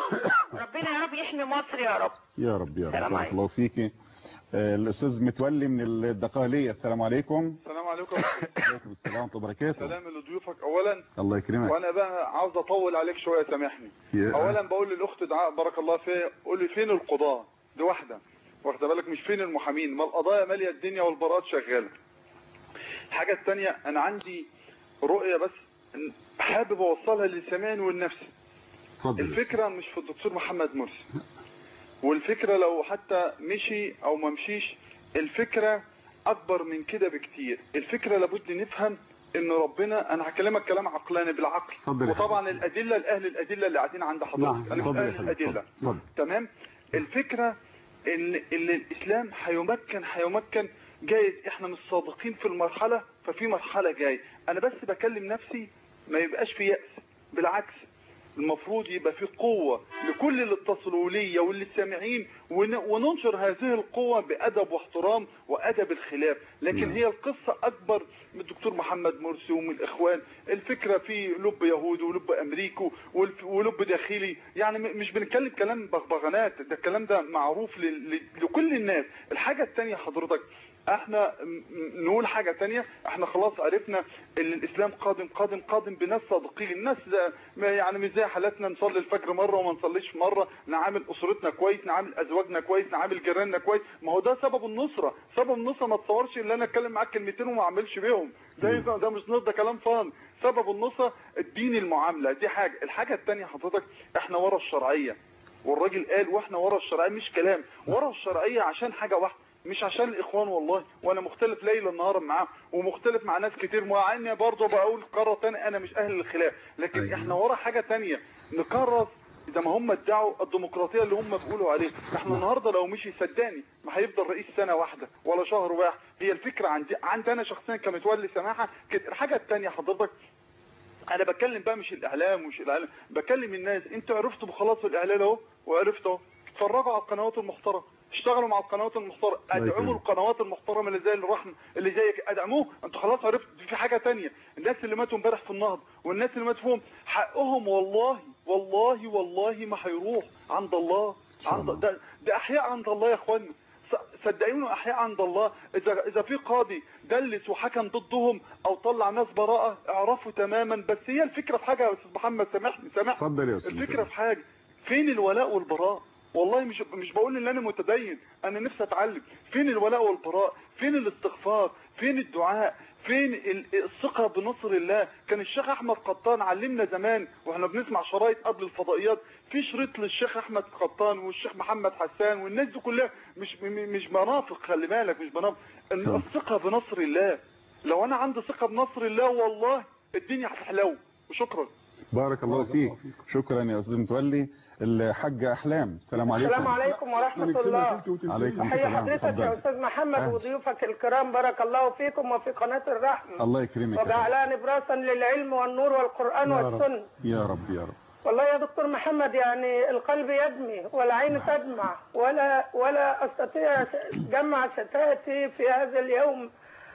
ربنا يا رب يحمي مصر يا رب يا رب يا رب السلام بارك عليكم. الله فيك آه، الأستاذ متولي من الدقهلية السلام عليكم السلام عليكم عليكم السلام ورحمة الله وبركاته سلام لضيوفك اولا الله يكرمك وانا بقى عاوز اطول عليك شويه سامحني يا- اولا بقول للاخت دعاء بارك الله فيها قول لي فين القضاه دي واحده واخده بالك مش فين المحامين ما القضايا ماليه الدنيا والبراءات شغاله الحاجه الثانيه انا عندي رؤيه بس إن حابب اوصلها للسامعين والنفسي اتفضل الفكره مش في الدكتور محمد مرسي والفكره لو حتى مشي او ما مشيش الفكره اكبر من كده بكتير الفكره لابد نفهم ان ربنا انا هكلمك كلام عقلاني بالعقل اتفضل يا وطبعا الادله الاهل الادله اللي قاعدين عند نعم، حضرتك انا مش اتفضل يا اهل حبيبي الادله اتفضل اتفضل. تمام الفكره ان ان الاسلام هيمكن هيمكن جايز احنا مش صادقين في المرحله ففي مرحله جاي انا بس بكلم نفسي ما يبقاش في يأس بالعكس المفروض يبقى في قوة لكل اللي اتصلوا ليا واللي سامعين ون- وننشر هذه القوة بأدب واحترام وأدب الخلاف لكن نعم. هي القصة أكبر من الدكتور محمد مرسي ومن الإخوان الفكرة في لب يهودي ولب أمريكي والف- ولب داخلي يعني م- مش بنتكلم كلام بغبغانات ده الكلام ده معروف ل- ل- لكل الناس الحاجة التانية حضرتك احنا م- م- نقول حاجة تانية احنا خلاص عرفنا ان الاسلام قادم قادم قادم بناس صادقين الناس ده ما يعني مش زي حالاتنا نصلي الفجر مرة وما نصليش مرة نعامل اسرتنا كويس نعامل ازواجنا كويس نعامل جيراننا كويس ما هو ده سبب النصرة سبب النصرة ما تصورش ان انا اتكلم معاك كلمتين وما اعملش بيهم ده ده مش نص ده كلام فان سبب النصرة الدين المعاملة دي حاجة الحاجة التانية حضرتك احنا ورا الشرعية والراجل قال واحنا ورا الشرعية مش كلام ورا الشرعية عشان حاجة واحدة مش عشان الاخوان والله وانا مختلف ليل نهارا معاهم ومختلف مع ناس كتير مع اني برضه بقول قاره تانية انا مش اهل الخلاف لكن أيوة. احنا ورا حاجه تانية نكرس زي ما هم ادعوا الديمقراطيه اللي هم بيقولوا عليه احنا النهارده لو مشي صدقني ما هيفضل رئيس سنه واحده ولا شهر واحد هي الفكره عندي عندي انا شخصيا كمتولي سماحه كده الحاجه الثانيه حضرتك انا بتكلم بقى مش الاعلام مش الاعلام بكلم الناس انتوا عرفتوا بخلاص الاعلان اهو وعرفتوا اهو اتفرجوا على القنوات المحترمه اشتغلوا مع القنوات المحترمه ادعموا القنوات المحترمه اللي زي الرحم اللي زيك ادعموه انتوا خلاص عرفتوا في حاجه تانية الناس اللي ماتوا امبارح في النهضه والناس اللي ماتوا فيهم حقهم والله والله والله ما هيروح عند الله عند ده, ده احياء عند الله يا اخوانا صدقوني احياء عند الله اذا اذا في قاضي دلس وحكم ضدهم او طلع ناس براءه اعرفوا تماما بس هي الفكره في حاجه يا استاذ محمد سامحني سامحني اتفضل يا استاذ الفكره في حاجه فين الولاء والبراء والله مش مش بقول ان انا متدين انا نفسي اتعلم فين الولاء والبراء فين الاستغفار فين الدعاء فين الثقه بنصر الله كان الشيخ احمد قطان علمنا زمان واحنا بنسمع شرايط قبل الفضائيات في شريط للشيخ احمد قطان والشيخ محمد حسان والناس دي كلها مش مش منافق خلي بالك مش منافق الثقه بنصر الله لو انا عندي ثقه بنصر الله والله الدنيا هتحلو وشكرا بارك الله فيك شكرا يا استاذ متولي الحاجه احلام السلام عليكم السلام عليكم ورحمه الله عليكم تحيه السلام حضرتك يا استاذ محمد وضيوفك الكرام بارك الله فيكم وفي قناه الرحمه الله يكرمك وجعلها نبراسا للعلم والنور والقران والسنه يا رب يا رب والله يا دكتور محمد يعني القلب يدمي والعين تدمع ولا ولا استطيع جمع شتاتي في هذا اليوم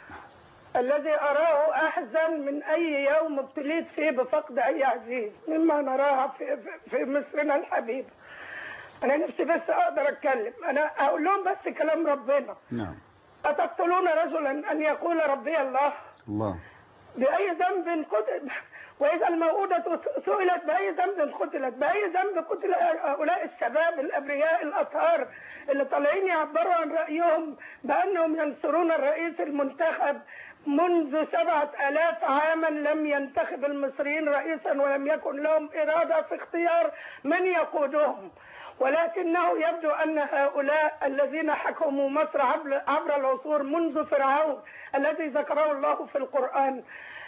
الذي أراه أحزن من أي يوم ابتليت فيه بفقد أي عزيز مما نراها في, في مصرنا الحبيب أنا نفسي بس أقدر أتكلم أنا أقول لهم بس كلام ربنا نعم أتقتلون رجلا أن يقول ربي الله الله بأي ذنب قتل وإذا الموءودة سئلت بأي ذنب قتلت بأي ذنب قتل هؤلاء الشباب الأبرياء الأطهار اللي طالعين يعبروا عن رأيهم بأنهم ينصرون الرئيس المنتخب منذ سبعة آلاف عاما لم ينتخب المصريين رئيسا ولم يكن لهم إرادة في اختيار من يقودهم ولكنه يبدو أن هؤلاء الذين حكموا مصر عبر العصور منذ فرعون الذي ذكره الله في القرآن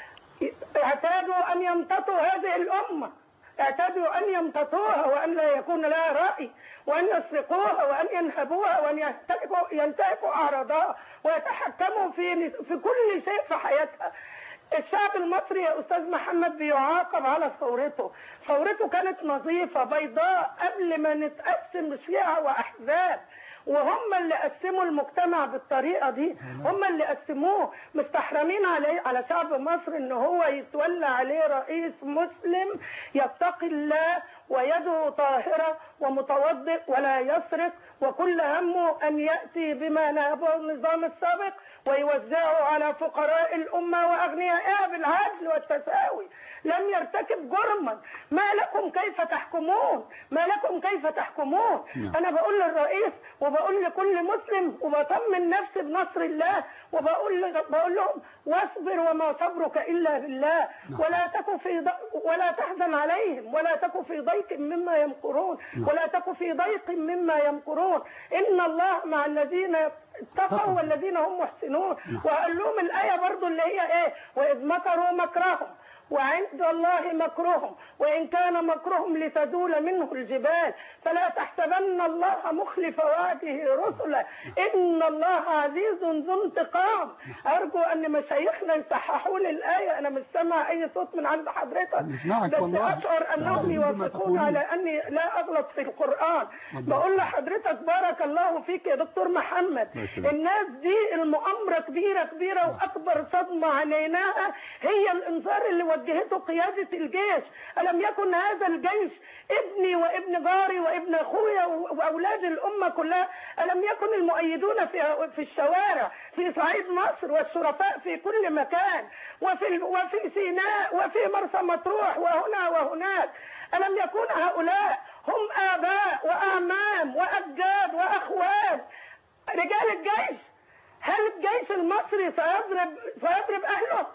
اعتادوا أن يمتطوا هذه الأمة اعتادوا أن يمتطوها وأن لا يكون لها رأي وأن يسرقوها وأن ينهبوها وأن ينتهكوا, ينتهكوا أعراضها ويتحكموا في في كل شيء في حياتها الشعب المصري يا أستاذ محمد بيعاقب على ثورته ثورته كانت نظيفة بيضاء قبل ما نتقسم شيعة وأحزاب وهم اللي قسموا المجتمع بالطريقة دي هم اللي قسموه مستحرمين عليه على شعب مصر ان هو يتولى عليه رئيس مسلم يتقي الله ويده طاهرة ومتوضئ ولا يسرق وكل همه أن يأتي بما نهبه النظام السابق ويوزعه على فقراء الأمة وأغنيائها بالعدل والتساوي لم يرتكب جرما ما لكم كيف تحكمون ما لكم كيف تحكمون أنا بقول للرئيس وبقول لكل مسلم وبطمن نفسي بنصر الله وبقول بقول لهم واصبر وما صبرك إلا بالله ولا تك في ض... ولا تحزن عليهم ولا تك في ضيق مما يمكرون ولا تك في ضيق مما يمكرون إن الله مع الذين اتقوا والذين هم محسنون وقال لهم الآية برضو اللي هي إيه وإذ مكروا مكرهم وعند الله مكرهم وإن كان مكرهم لتزول منه الجبال فلا تحسبن الله مخلف وعده رسله إن الله عزيز ذو انتقام أرجو أن مشايخنا يصححوا لي الآية أنا مش سامع أي صوت من عند حضرتك بس أشعر أنهم يوافقون على أني لا أغلط في القرآن بقول لحضرتك بارك الله فيك يا دكتور محمد الناس دي المؤامرة كبيرة كبيرة وأكبر صدمة عليناها هي الإنذار اللي وجهته قيادة الجيش ألم يكن هذا الجيش ابني وابن جاري وابن أخويا وأولاد الأمة كلها ألم يكن المؤيدون في في الشوارع في صعيد مصر والشرفاء في كل مكان وفي وفي سيناء وفي مرسى مطروح وهنا وهناك ألم يكن هؤلاء هم آباء وأعمام وأجداد وأخوات رجال الجيش هل الجيش المصري سيضرب سيضرب أهله؟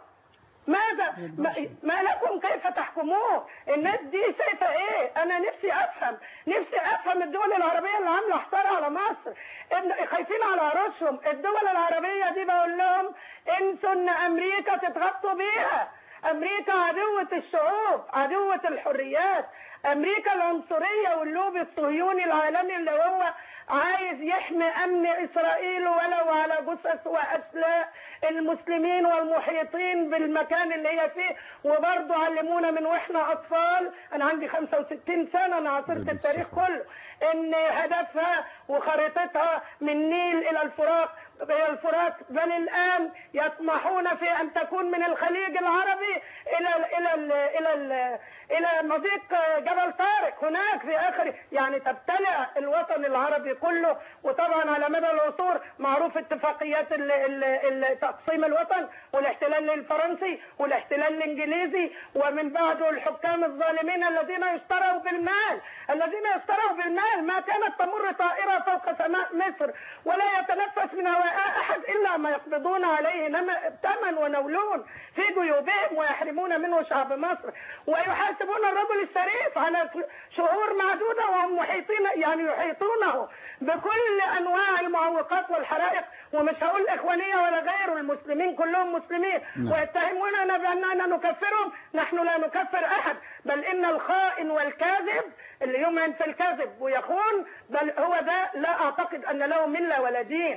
ماذا ما, ما لكم كيف تحكمون الناس دي شايفه ايه انا نفسي افهم نفسي افهم الدول العربيه اللي عامله حصار على مصر خايفين على عروشهم الدول العربيه دي بقول لهم انسوا ان امريكا تتغطوا بيها امريكا عدوة الشعوب عدوة الحريات امريكا العنصريه واللوبي الصهيوني العالمي اللي هو عايز يحمي امن اسرائيل ولو على جثث واسلاء المسلمين والمحيطين بالمكان اللي هي فيه وبرضه علمونا من واحنا اطفال انا عندي 65 سنه انا عاصرت التاريخ كله ان هدفها وخريطتها من نيل الى الفرات الى الفرات بل الان يطمحون في ان تكون من الخليج العربي الى ال الى ال الى ال الى مضيق جبل طارق هناك في اخر يعني تبتلع الوطن العربي كله وطبعا على مدى العصور معروف اتفاقيات ال- ال- ال- تقسيم الوطن والاحتلال الفرنسي والاحتلال الانجليزي ومن بعده الحكام الظالمين الذين يشتروا بالمال الذين يشتروا بالمال ما كانت تمر طائره فوق سماء مصر ولا يتنفس من هواء احد الا ما يقبضون عليه نم- ثمن ونولون في جيوبهم ويحرمون منه شعب مصر ويحاسبون الرجل الشريف على شهور معدوده وهم محيطين يعني يحيطونه بكل انواع المعوقات والحرائق ومش هقول اخوانيه ولا غيره المسلمين كلهم مسلمين نعم. ويتهموننا باننا نكفرهم نحن لا نكفر احد بل ان الخائن والكاذب اللي يمهن في الكذب ويخون بل هو ده لا اعتقد ان له مله ولا دين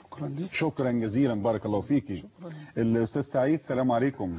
شكرا جزيلا بارك الله فيكي الاستاذ سعيد السلام عليكم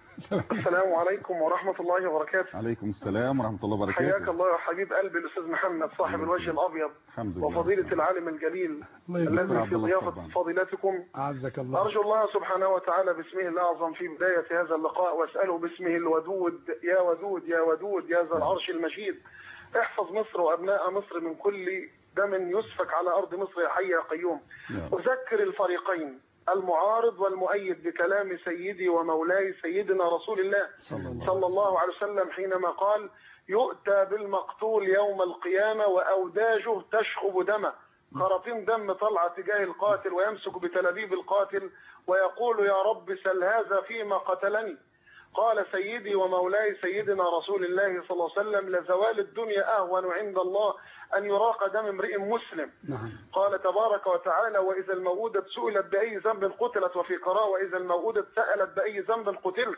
السلام عليكم ورحمة الله وبركاته عليكم السلام ورحمه الله حياك وبركاته الله يا حبيب قلبي الأستاذ محمد صاحب الوجه الأبيض الحمد لله وفضيلة العالم الجليل الله يجزاك الذي عبد في الله ضيافة الصبان. فضيلتكم أعزك الله أرجو الله سبحانه وتعالى باسمه الأعظم في بداية هذا اللقاء وأسأله باسمه الودود يا ودود يا ودود يا ذا العرش المجيد احفظ مصر وأبناء مصر من كل دم يسفك على أرض مصر يا حي يا قيوم أذكر الفريقين المعارض والمؤيد بكلام سيدي ومولاي سيدنا رسول الله صلى الله عليه وسلم حينما قال يؤتى بالمقتول يوم القيامة وأوداجه تشخب دمه خراطيم دم طلع تجاه القاتل ويمسك بتلابيب القاتل ويقول يا رب سل هذا فيما قتلني قال سيدي ومولاي سيدنا رسول الله صلى الله عليه وسلم لزوال الدنيا أهون عند الله أن يراق دم امرئ مسلم نعم قال تبارك وتعالى وإذا الموءودة سئلت بأي ذنب قتلت وفي قراءة وإذا الموءودة سألت بأي ذنب قتلت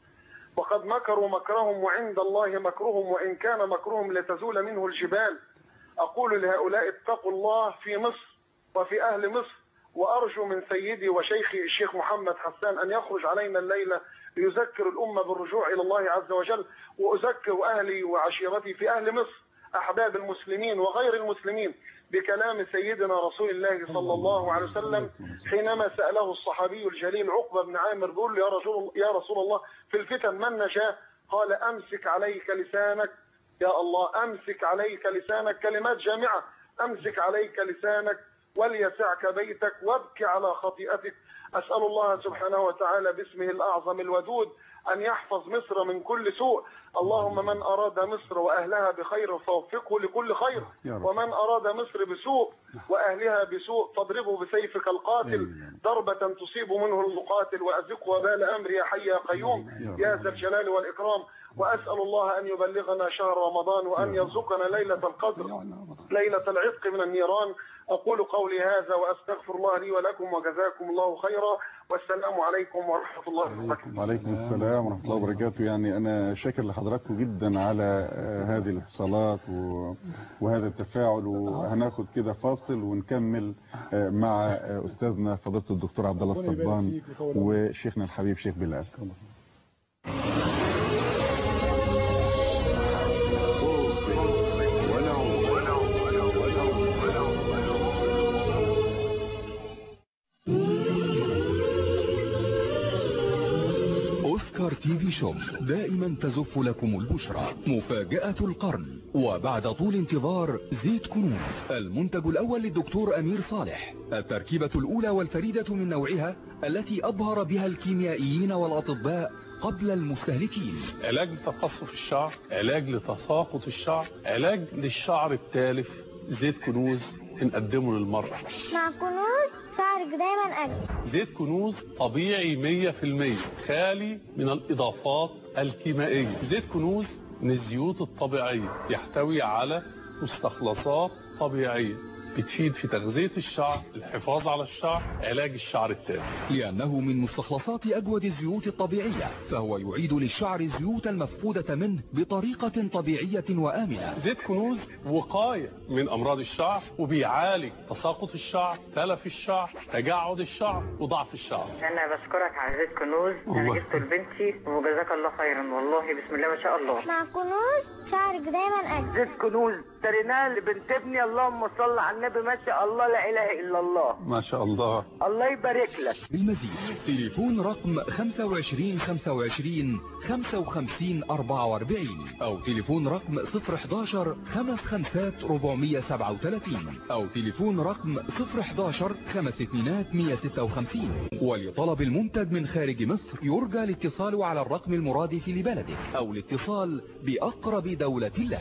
وقد مكروا مكرهم وعند الله مكرهم وإن كان مكرهم لتزول منه الجبال أقول لهؤلاء اتقوا الله في مصر وفي أهل مصر وأرجو من سيدي وشيخي الشيخ محمد حسان أن يخرج علينا الليلة ليذكر الأمة بالرجوع إلى الله عز وجل وأذكر أهلي وعشيرتي في أهل مصر أحباب المسلمين وغير المسلمين بكلام سيدنا رسول الله صلى الله عليه وسلم حينما سأله الصحابي الجليل عقبة بن عامر بيقول له يا رسول يا رسول الله في الفتن من نجاه قال أمسك عليك لسانك يا الله أمسك عليك لسانك كلمات جامعة أمسك عليك لسانك وليسعك بيتك وابكي على خطيئتك أسأل الله سبحانه وتعالى باسمه الأعظم الودود أن يحفظ مصر من كل سوء اللهم من أراد مصر وأهلها بخير فوفقه لكل خير يا رب. ومن أراد مصر بسوء وأهلها بسوء فاضربه بسيفك القاتل ضربة تصيب منه المقاتل وأزق وبال أمري يا حي يا قيوم يا ذا الجلال والإكرام وأسأل الله أن يبلغنا شهر رمضان وأن يرزقنا ليلة القدر ليلة العتق من النيران أقول قولي هذا وأستغفر الله لي ولكم وجزاكم الله خيرا والسلام عليكم ورحمة الله وبركاته وعليكم السلام ورحمة الله وبركاته يعني أنا شاكر لحضراتكم جدا على آه، هذه الاتصالات و- وهذا التفاعل وهناخد كده فاصل ونكمل آه، مع آه، أستاذنا فضيلة الدكتور عبد الله ربنا يبارك الصبان فيك ويطول وشيخنا الحبيب شيخ بلال أوسكار تي في شوب دائما تزف لكم البشرى مفاجأة القرن وبعد طول انتظار زيت كنوز المنتج الأول للدكتور أمير صالح التركيبة الأولى والفريدة من نوعها التي أبهر بها الكيميائيين والأطباء قبل المستهلكين علاج لتقصف الشعر علاج لتساقط الشعر علاج للشعر التالف زيت كنوز بنقدمه للمرأة مع كنوز شعرك دايما أجمل زيت كنوز طبيعي 100% خالي من الإضافات الكيميائية زيت كنوز من الزيوت الطبيعية يحتوي على مستخلصات طبيعية بتفيد في تغذية الشعر الحفاظ على الشعر علاج الشعر التالف لأنه من مستخلصات أجود الزيوت الطبيعية فهو يعيد للشعر الزيوت المفقودة منه بطريقة طبيعية وآمنة زيت كنوز وقاية من أمراض الشعر وبيعالج تساقط الشعر تلف الشعر تجعد الشعر وضعف الشعر انا بشكرك على زيت كنوز انا جبته لبنتي وجزاك الله خيرا والله بسم الله ما شاء الله مع كنوز شعرك دايما أجمل زيت كنوز اشتريناه لبنت ابني اللهم صل على النبي ما شاء الله لا اله الا الله ما شاء الله الله يبارك لك بالمزيد تليفون رقم 25 25 55 44 أو تليفون رقم 011 55 437 أو تليفون رقم 011 52 156 ولطلب المنتج من خارج مصر يرجى الاتصال على الرقم المرادف لبلدك أو الاتصال بأقرب دولة لك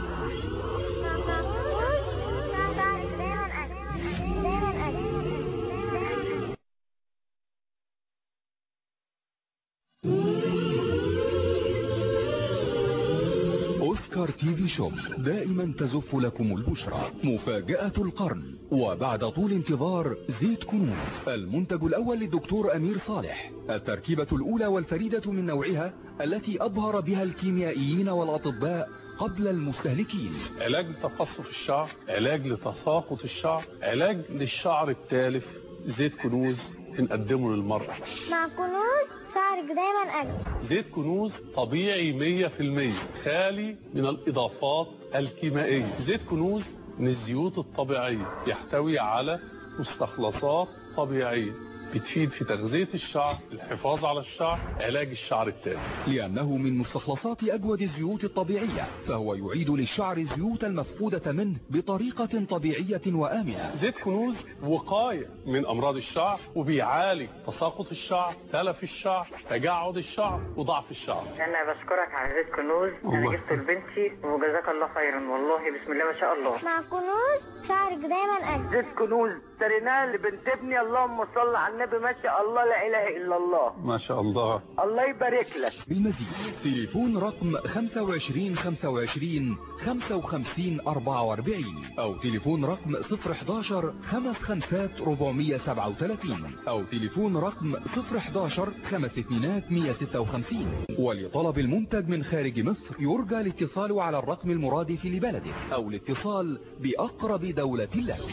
أوسكار تي في شوب دائما تزف لكم البشرى مفاجأة القرن وبعد طول انتظار زيت كنوز المنتج الأول للدكتور أمير صالح التركيبة الأولى والفريدة من نوعها التي أبهر بها الكيميائيين والأطباء قبل المستهلكين علاج لتقصف الشعر علاج لتساقط الشعر علاج للشعر التالف زيت كنوز بنقدمه للمرأة مع كنوز شعرك دايما أجمل زيت كنوز طبيعي 100% خالي من الإضافات الكيميائية زيت كنوز من الزيوت الطبيعية يحتوي على مستخلصات طبيعية بتفيد في تغذية الشعر الحفاظ على الشعر علاج الشعر التالف لأنه من مستخلصات أجود الزيوت الطبيعية فهو يعيد للشعر الزيوت المفقودة منه بطريقة طبيعية وآمنة زيت كنوز وقاية من أمراض الشعر وبيعالج تساقط الشعر تلف الشعر تجعد الشعر وضعف الشعر انا بشكرك على زيت كنوز انا جبته لبنتي وجزاك الله خيرا والله بسم الله ما شاء الله مع كنوز شعرك دايما أجمل زيت كنوز اشتريناه لبنت ابني اللهم صل على النبي ما شاء الله لا اله الا الله ما شاء الله الله يبارك لك بالمزيد تليفون رقم 25 25 55 44 أو تليفون رقم 011 55 437 أو تليفون رقم 011 52 156 ولطلب المنتج من خارج مصر يرجى الاتصال على الرقم المرادف لبلدك أو الاتصال بأقرب دولة لك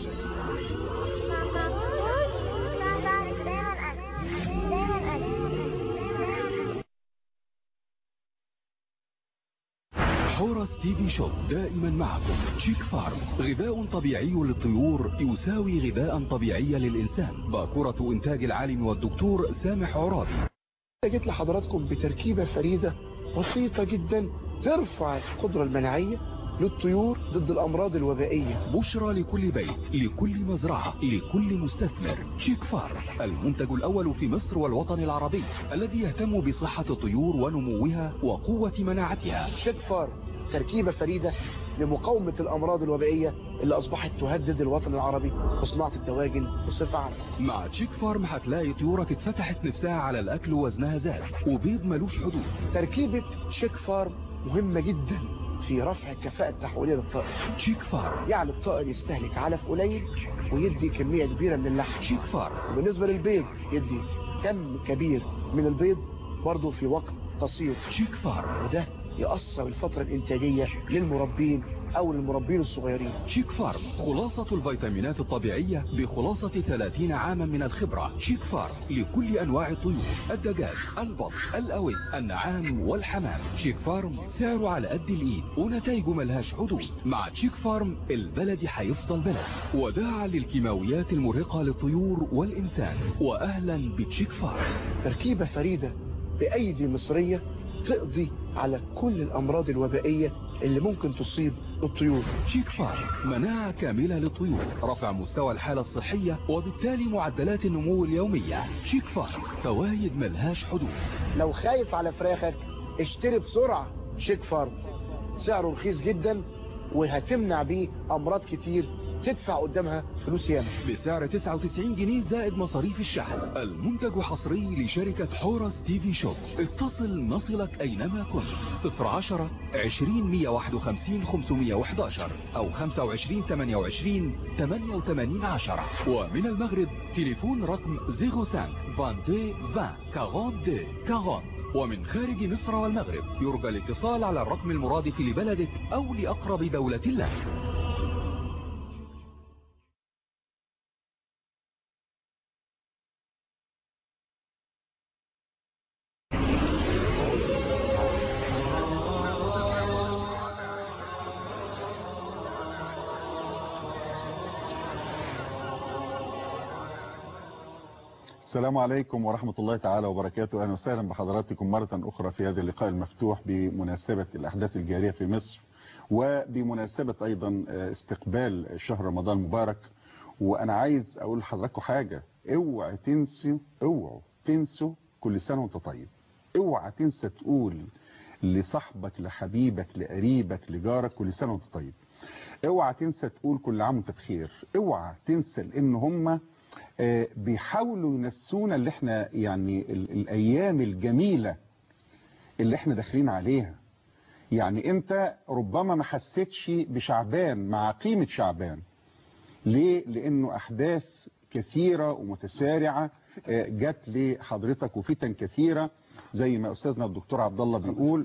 حورس تي في شوب دائما معكم شيك فارم غذاء طبيعي للطيور يساوي غذاء طبيعي للإنسان باكورة إنتاج العالم والدكتور سامح عرابي جيت لحضراتكم بتركيبة فريدة بسيطة جدا ترفع القدرة المناعية للطيور ضد الأمراض الوبائية بشرى لكل بيت لكل مزرعة لكل مستثمر شيك فارم المنتج الأول في مصر والوطن العربي الذي يهتم بصحة الطيور ونموها وقوة مناعتها شيك فارم تركيبة فريدة لمقاومة الأمراض الوبائية اللي أصبحت تهدد الوطن العربي وصناعة الدواجن بصفة عامة مع تشيك فارم هتلاقي طيورك اتفتحت نفسها على الأكل وزنها زاد وبيض ملوش حدود تركيبة شيك فارم مهمة جدا في رفع الكفاءة التحويلية للطائر شيك فارم يعني الطائر يستهلك علف قليل ويدي كمية كبيرة من اللحم شيك فارم وبالنسبة للبيض يدي كم كبير من البيض برضه في وقت قصير شيك فارم وده يأثر الفترة الإنتاجية للمربين أو للمربين الصغيرين شيك فارم خلاصة الفيتامينات الطبيعية بخلاصة 30 عاما من الخبرة شيك فارم لكل أنواع الطيور الدجاج البط الأوز النعام والحمام شيك فارم سعره على قد الإيد ونتائجه ملهاش حدود مع شيك فارم البلد هيفضل بلد وداعا للكيماويات المرهقة للطيور والإنسان وأهلا بتشيك فارم تركيبة فريدة بأيدي مصرية تقضي على كل الأمراض الوبائية اللي ممكن تصيب الطيور شيك فارم مناعة كاملة للطيور رفع مستوى الحالة الصحية وبالتالي معدلات النمو اليومية شيك فارم فوايد ملهاش حدود لو خايف على فراخك اشتري بسرعة شيك فارم سعره رخيص جدا وهتمنع بيه أمراض كتير تدفع قدامها فلوس ياما بسعر 99 جنيه زائد مصاريف الشحن المنتج حصري لشركة حورس تي في شوب اتصل نصلك أينما كنت 010 20 151 511 أو 25 28 88 10 ومن المغرب تليفون رقم 05 22 20 42 40 ومن خارج مصر والمغرب يرجى الاتصال على الرقم المرادف لبلدك أو لأقرب دولة لك السلام عليكم ورحمة الله تعالى وبركاته أهلا وسهلا بحضراتكم مرة أخرى في هذا اللقاء المفتوح بمناسبة الأحداث الجارية في مصر وبمناسبة أيضا استقبال شهر رمضان المبارك وأنا عايز أقول لحضراتكم حاجة اوعى تنسوا اوعوا تنسوا كل سنة وانت طيب اوعى تنسى تقول لصاحبك لحبيبك لقريبك لجارك كل سنة وانت طيب اوعى تنسى تقول كل عام وانت بخير اوعى تنسى لان هم بيحاولوا ينسونا اللي احنا يعني الايام الجميلة اللي احنا داخلين عليها يعني انت ربما ما حسيتش بشعبان مع قيمة شعبان ليه لانه احداث كثيرة ومتسارعة جت لحضرتك وفتن كثيرة زي ما استاذنا الدكتور عبد الله بيقول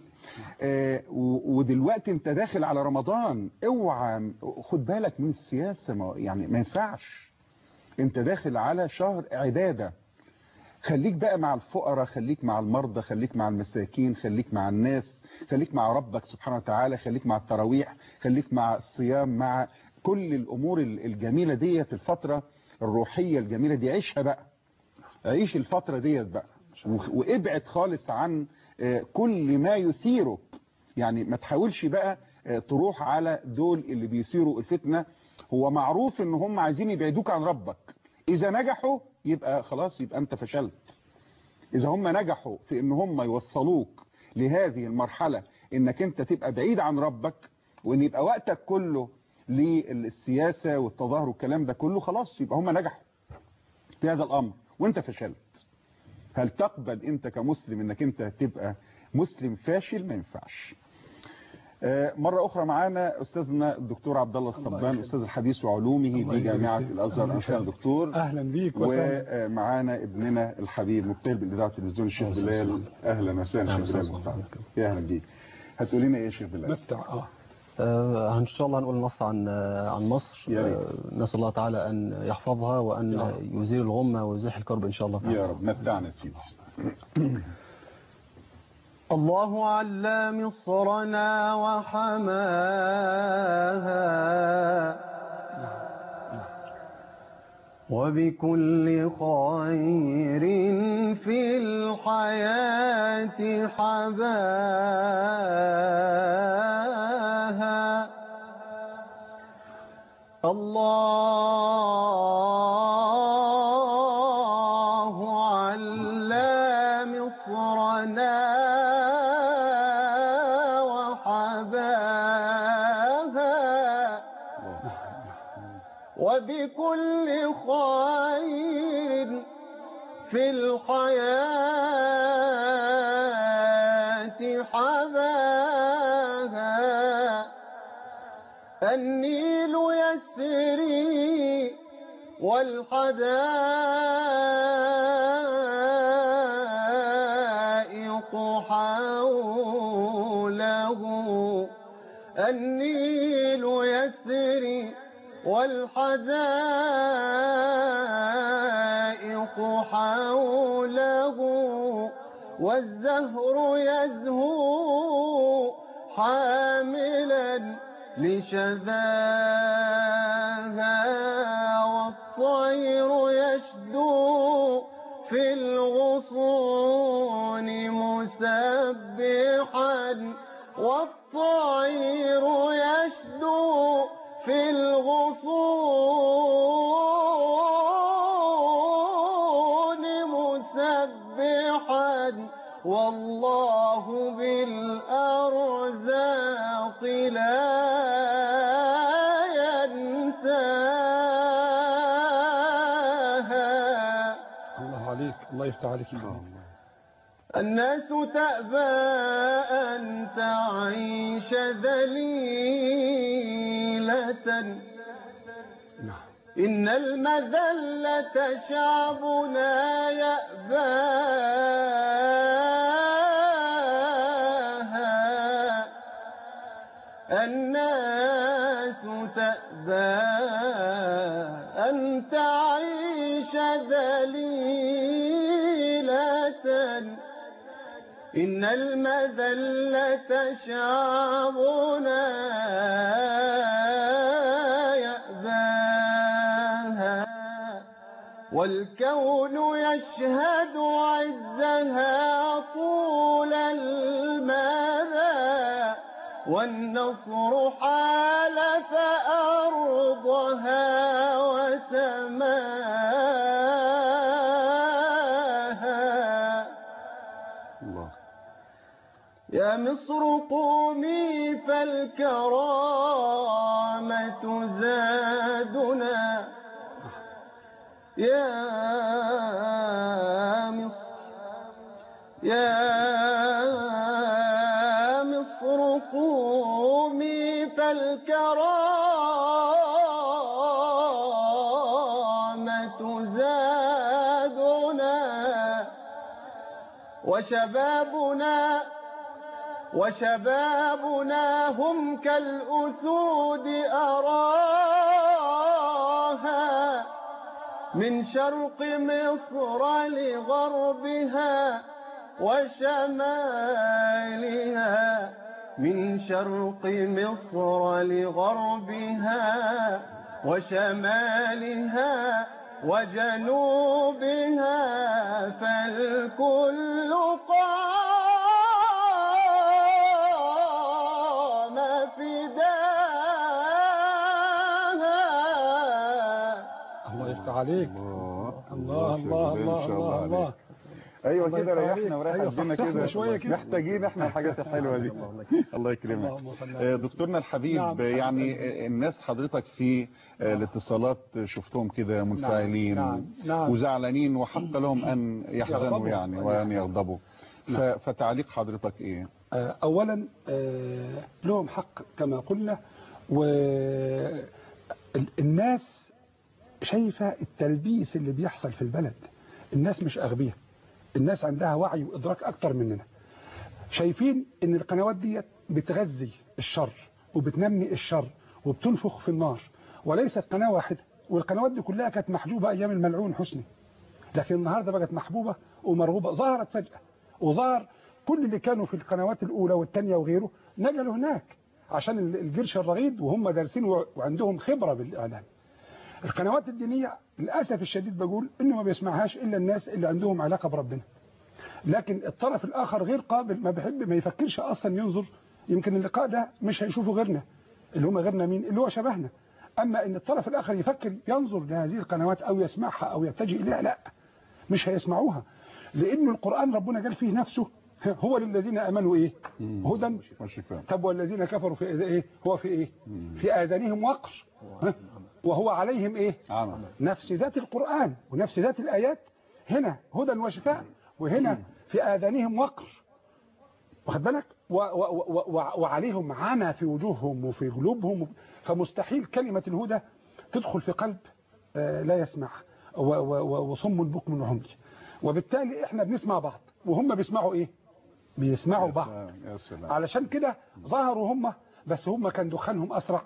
ودلوقتي انت داخل على رمضان اوعى خد بالك من السياسة يعني ما ينفعش انت داخل على شهر عبادة خليك بقى مع الفقراء خليك مع المرضى خليك مع المساكين خليك مع الناس خليك مع ربك سبحانه وتعالى خليك مع التراويح خليك مع الصيام مع كل الامور الجميلة ديت الفترة الروحية الجميلة دي عيشها بقى عيش الفترة ديت بقى وابعد خالص عن كل ما يثيرك يعني ما تحاولش بقى تروح على دول اللي بيثيروا الفتنة هو معروف ان هم عايزين يبعدوك عن ربك اذا نجحوا يبقى خلاص يبقى انت فشلت اذا هم نجحوا في ان هم يوصلوك لهذه المرحلة انك انت تبقى بعيد عن ربك وان يبقى وقتك كله للسياسة والتظاهر والكلام ده كله خلاص يبقى هم نجحوا في هذا الامر وانت فشلت هل تقبل انت كمسلم انك انت تبقى مسلم فاشل ما ينفعش مرة أخرى معانا أستاذنا الدكتور عبد الله الصبان أستاذ الحديث وعلومه بجامعة الأزهر أهلا دكتور أهلا بيك ومعانا ابننا الحبيب مبتهل بالإذاعة والتلفزيون الشيخ بلال أهلا وسهلا شيخ بلال يا أهلا بيك هتقول لنا إيه يا شيخ بلال؟ مفتح آه آه ان شاء الله هنقول نص عن عن مصر آه نسال الله تعالى ان يحفظها وان يزيل الغمه ويزيح الكرب ان شاء الله تعالى يا رب مفتعنا سيدي الله على مصرنا وحماها وبكل خير في الحياة حباها الله على مصرنا وبكل خير في الحياة حباها النيل يسري والحدائق حوله النيل يسري والحدائق حوله والزهر يزهو حاملا لشذاها والطير يشدو في الغصون مسبحا والطير يشدو في الغصون مسبحا والله بالأرزاق لا ينسى الله يفتح عليك يا الناس تأبى أن تعيش ذليلة إن المذلة شعبنا يأباها الناس تأبى أن تعيش ذليلة إن المذلة شعبنا يأباها والكون يشهد عزها طول المدى والنصر حالف أرضها وسماها الله يا مصر قومي فالكرامة زادنا يا مصر يا مصر قومي فالكرامة زادنا وشبابنا وشبابنا هم كالأسود أراها من شرق مصر لغربها وشمالها من شرق مصر لغربها وشمالها وجنوبها فالكل قام فداها الله يفتح عليك الله الله الله الله الله, الله. ايوه الله كده يفتح ريحنا عليك. وريح أيوة الدنيا صحصحنا كده شوية كده. محتاجين احنا الحاجات الحلوه دي الله يكرمك اللهم صل على آه، دكتورنا الحبيب نعم. يعني آه، الناس حضرتك في آه، الاتصالات شفتهم كده منفعلين نعم. نعم. وزعلانين وحق لهم ان يحزنوا يغضبوا. يعني وان يغضبوا ف- فتعليق حضرتك ايه آه، اولا آه، لهم حق كما قلنا والناس شايفة التلبيس اللي بيحصل في البلد الناس مش أغبياء الناس عندها وعي وإدراك أكتر مننا شايفين ان القنوات ديت بتغذي الشر وبتنمي الشر وبتنفخ في النار وليست قناة واحدة والقنوات دي كلها كانت محجوبة أيام الملعون حسني لكن النهاردة بقت محبوبة ومرغوبة ظهرت فجأة وظهر كل اللي كانوا في القنوات الأولى والثانية وغيره نقلوا هناك عشان الجيش الرغيد وهم دارسين وعندهم خبرة بالإعلام القنوات الدينية للأسف الشديد بقول إنه ما بيسمعهاش إلا الناس اللي عندهم علاقة بربنا لكن الطرف الآخر غير قابل ما بيحب ما يفكرش أصلا ينظر يمكن اللقاء ده مش هيشوفه غيرنا اللي هم غيرنا مين اللي هو شبهنا أما إن الطرف الآخر يفكر ينظر لهذه القنوات أو يسمعها أو يتجه إليها لا مش هيسمعوها لأن القرآن ربنا قال فيه نفسه هو للذين امنوا ايه هدى طب والذين كفروا في ايه هو في ايه في اذانهم وقر ها؟ وهو عليهم ايه عمى نفس ذات القرآن ونفس ذات الآيات هنا هدى وشفاء وهنا في آذانهم وقر واخد بالك و و و و وعليهم عمى في وجوههم وفي قلوبهم فمستحيل كلمة الهدى تدخل في قلب آه لا يسمع و- و- و- وصم بكم وعمي وبالتالي احنا بنسمع بعض وهم بيسمعوا ايه بيسمعوا بعض يا سلام علشان كده ظهروا هم بس هم كان دخانهم أسرع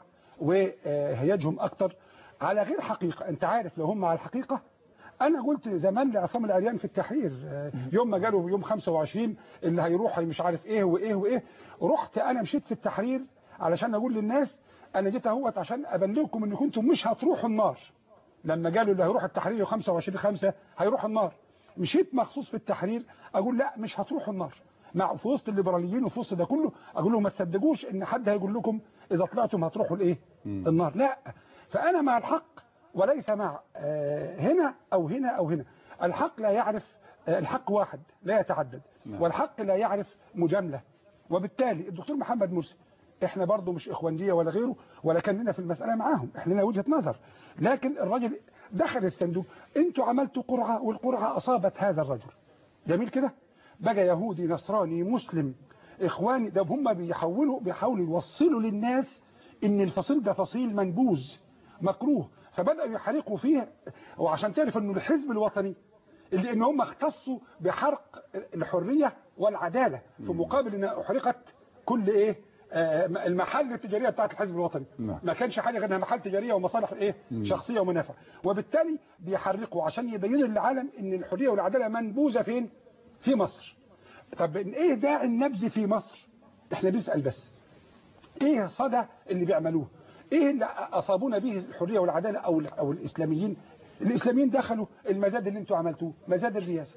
وهيجهم أكتر على غير حقيقة أنت عارف لو هم على الحقيقة أنا قلت زمان لعصام العريان في التحرير يوم ما قالوا يوم 25 اللي هيروح مش عارف إيه وإيه وإيه رحت أنا مشيت في التحرير علشان أقول للناس أنا جيت اهوت عشان أبلغكم إن كنتم مش هتروحوا النار لما قالوا اللي هيروح التحرير 25 5 هيروح النار مشيت مخصوص في التحرير أقول لا مش هتروحوا النار مع في وسط الليبراليين وفي وسط ده كله اقول لهم ما تصدقوش ان حد هيقول لكم اذا طلعتم هتروحوا الايه النار لا فانا مع الحق وليس مع آه، هنا او هنا او هنا الحق لا يعرف آه، الحق واحد لا يتعدد نعم. والحق لا يعرف مجامله وبالتالي الدكتور محمد مرسي احنا برضه مش اخوانجيه ولا غيره ولا كان لنا في المساله معاهم احنا لنا وجهه نظر لكن الراجل دخل الصندوق انتوا عملتوا قرعه والقرعه اصابت هذا الرجل جميل كده بقى يهودي نصراني مسلم اخواني ده هم بيحولوا بيحاولوا يوصلوا للناس ان الفصيل ده فصيل منبوذ مكروه فبداوا يحرقوا فيه وعشان تعرف انه الحزب الوطني اللي ان هم اختصوا بحرق الحريه والعداله في مقابل ان احرقت كل ايه آه المحل التجاريه بتاعت الحزب الوطني نعم. ما كانش حاجه غير انها محل تجاريه ومصالح ايه مم. شخصيه ومنافع وبالتالي بيحرقوا عشان يبينوا للعالم ان الحريه والعداله منبوذه فين في مصر طب ايه داعي النبذ في مصر احنا بنسال بس ايه صدى اللي بيعملوه ايه اللي اصابونا به الحريه والعداله او او الاسلاميين الاسلاميين دخلوا المزاد اللي انتوا عملتوه مزاد الرئاسه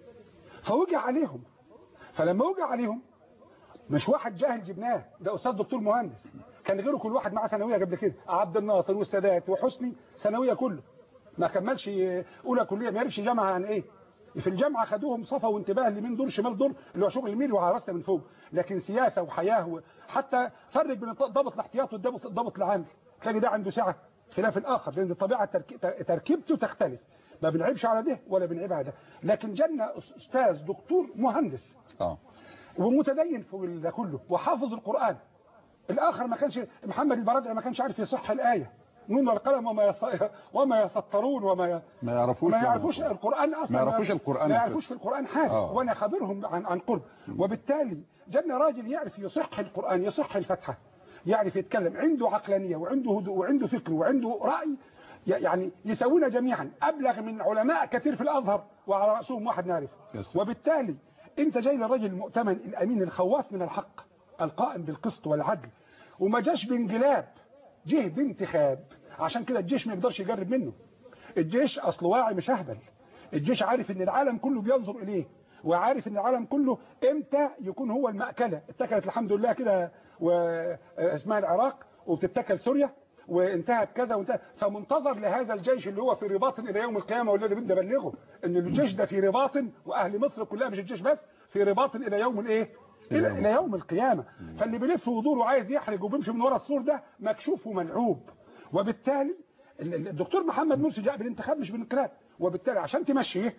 فوجع عليهم فلما وجع عليهم مش واحد جاهل جبناه ده استاذ دكتور مهندس كان غيره كل واحد معاه ثانويه قبل كده عبد الناصر والسادات وحسني ثانويه كله ما كملش اولى كليه ما يعرفش جامعه عن ايه في الجامعه خدوهم صفا وانتباه لمين دور شمال دور اللي هو شغل الميل وعرسته من فوق لكن سياسه وحياه حتى فرق بين ضابط الاحتياط والضابط الضابط العام تلاقي ده عنده سعه خلاف الاخر لان الطبيعه تركيبته تختلف ما بنعيبش على ده ولا بنعيب على ده لكن جالنا استاذ دكتور مهندس اه ومتدين فوق ده كله وحافظ القرآن الآخر ما كانش محمد البرادعي ما كانش عارف يصح الآية نون والقلم وما يص... وما يسطرون وما ي... ما يعرفوش ما يعرفوش القرآن أصلا ما يعرفوش القرآن ما يعرفوش في القرآن حاجة آه. وأنا خبرهم عن عن قرب وبالتالي جانا راجل يعرف يصح القرآن يصح الفتحة يعرف يتكلم عنده عقلانية وعنده هدوء وعنده فكر وعنده رأي يعني يسوينا جميعا أبلغ من علماء كثير في الأزهر وعلى رأسهم واحد نعرف وبالتالي انت جاي للراجل المؤتمن الامين الخواف من الحق القائم بالقسط والعدل وما جاش بانجلاب جه بانتخاب عشان كده الجيش ما يقدرش يجرب منه الجيش اصله واعي مش اهبل الجيش عارف ان العالم كله بينظر اليه وعارف ان العالم كله امتى يكون هو المأكلة اتكلت الحمد لله كده واسمها العراق وبتتكل سوريا وانتهت كذا وانتهت فمنتظر لهذا الجيش اللي هو في رباط الى يوم القيامه والذي بدي ابلغه ان الجيش ده في رباط واهل مصر كلها مش الجيش بس في رباط الى يوم الايه الى, إلى يوم القيامه فاللي بيلف ويدور وعايز يحرج وبيمشي من ورا السور ده مكشوف وملعوب وبالتالي الدكتور محمد مرسي جاء بالانتخاب مش بالانقلاب وبالتالي عشان تمشيه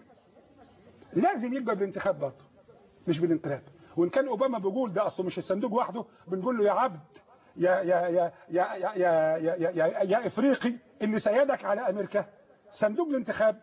لازم يبقى بالانتخاب برضه مش بالانقلاب وان كان اوباما بيقول ده اصله مش الصندوق وحده بنقول له يا عبد يا يا يا يا يا يا يا, يا, يا افريقي اللي سيدك على امريكا صندوق الانتخاب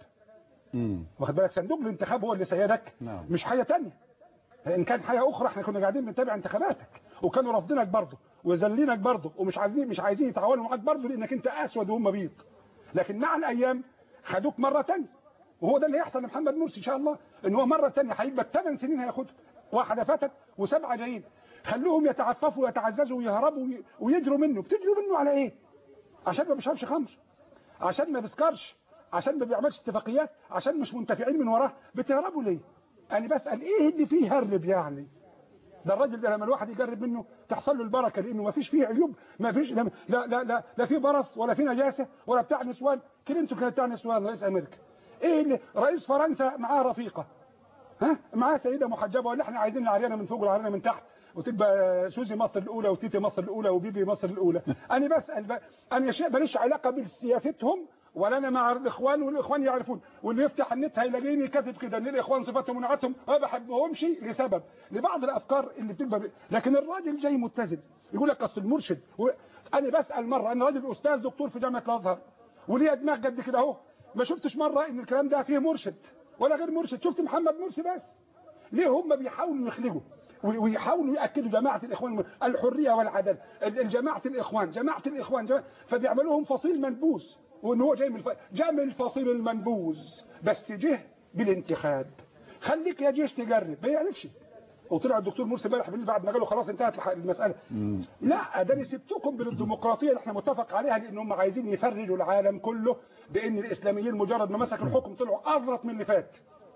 واخد بالك صندوق الانتخاب هو اللي سيدك نعم. مش حاجه ثانيه ان كان حاجه اخرى احنا كنا قاعدين بنتابع انتخاباتك وكانوا رافضينك برضه وذلينك برضه ومش عايزين مش عايزين يتعاونوا معاك برضه لانك انت اسود وهم بيض لكن مع الايام خدوك مره ثانيه وهو ده اللي هيحصل لمحمد مرسي ان شاء الله ان هو مره ثانيه هيبقى ثمان سنين هياخدهم واحده فاتت وسبعه جايين خلوهم يتعففوا ويتعززوا ويهربوا ويجروا منه بتجروا منه على ايه عشان ما بيشربش خمر عشان ما بيسكرش عشان ما بيعملش اتفاقيات عشان مش منتفعين من وراه بتهربوا ليه انا بسأل ايه اللي فيه هرب يعني ده الراجل ده لما الواحد يجرب منه تحصل له البركه لانه ما فيش فيه عيوب ما فيش لا لا لا لا, لا في برص ولا في نجاسه ولا بتاع نسوان كلينتون كان بتاع نسوان رئيس امريكا ايه اللي رئيس فرنسا معاه رفيقه ها معاه سيده محجبه ولا احنا عايزين العريانه من فوق والعريانه من تحت وتبقى سوزي مصر الاولى وتيتي مصر الاولى وبيبي مصر الاولى انا بسال بقى انا شيء ماليش علاقه بسياستهم ولا انا مع الاخوان والاخوان يعرفون واللي يفتح النت هيلاقيني كاتب كده ان الاخوان صفاتهم ونعتهم ما بحبهمش لسبب لبعض الافكار اللي بتبقى ب... لكن الراجل جاي متزن يقول لك اصل المرشد و... انا بسال مره انا راجل استاذ دكتور في جامعه الازهر وليا دماغ قد كده اهو ما شفتش مره ان الكلام ده فيه مرشد ولا غير مرشد شفت محمد مرسي بس ليه هم بيحاولوا يخلقوا ويحاولوا ياكدوا جماعه الاخوان الحريه والعداله الجماعه الاخوان جماعه الاخوان جماعة فبيعملوهم فصيل منبوذ وان هو جاي من الف... جاء من الفصيل المنبوذ بس جه بالانتخاب خليك يا جيش تجرب ما يعرفش وطلع الدكتور مرسي امبارح بالليل بعد ما قالوا خلاص انتهت المساله مم. لا ده انا سبتكم بالديمقراطيه اللي احنا متفق عليها لان هم عايزين يفرجوا العالم كله بان الاسلاميين مجرد ما مسكوا الحكم طلعوا اضرط من اللي فات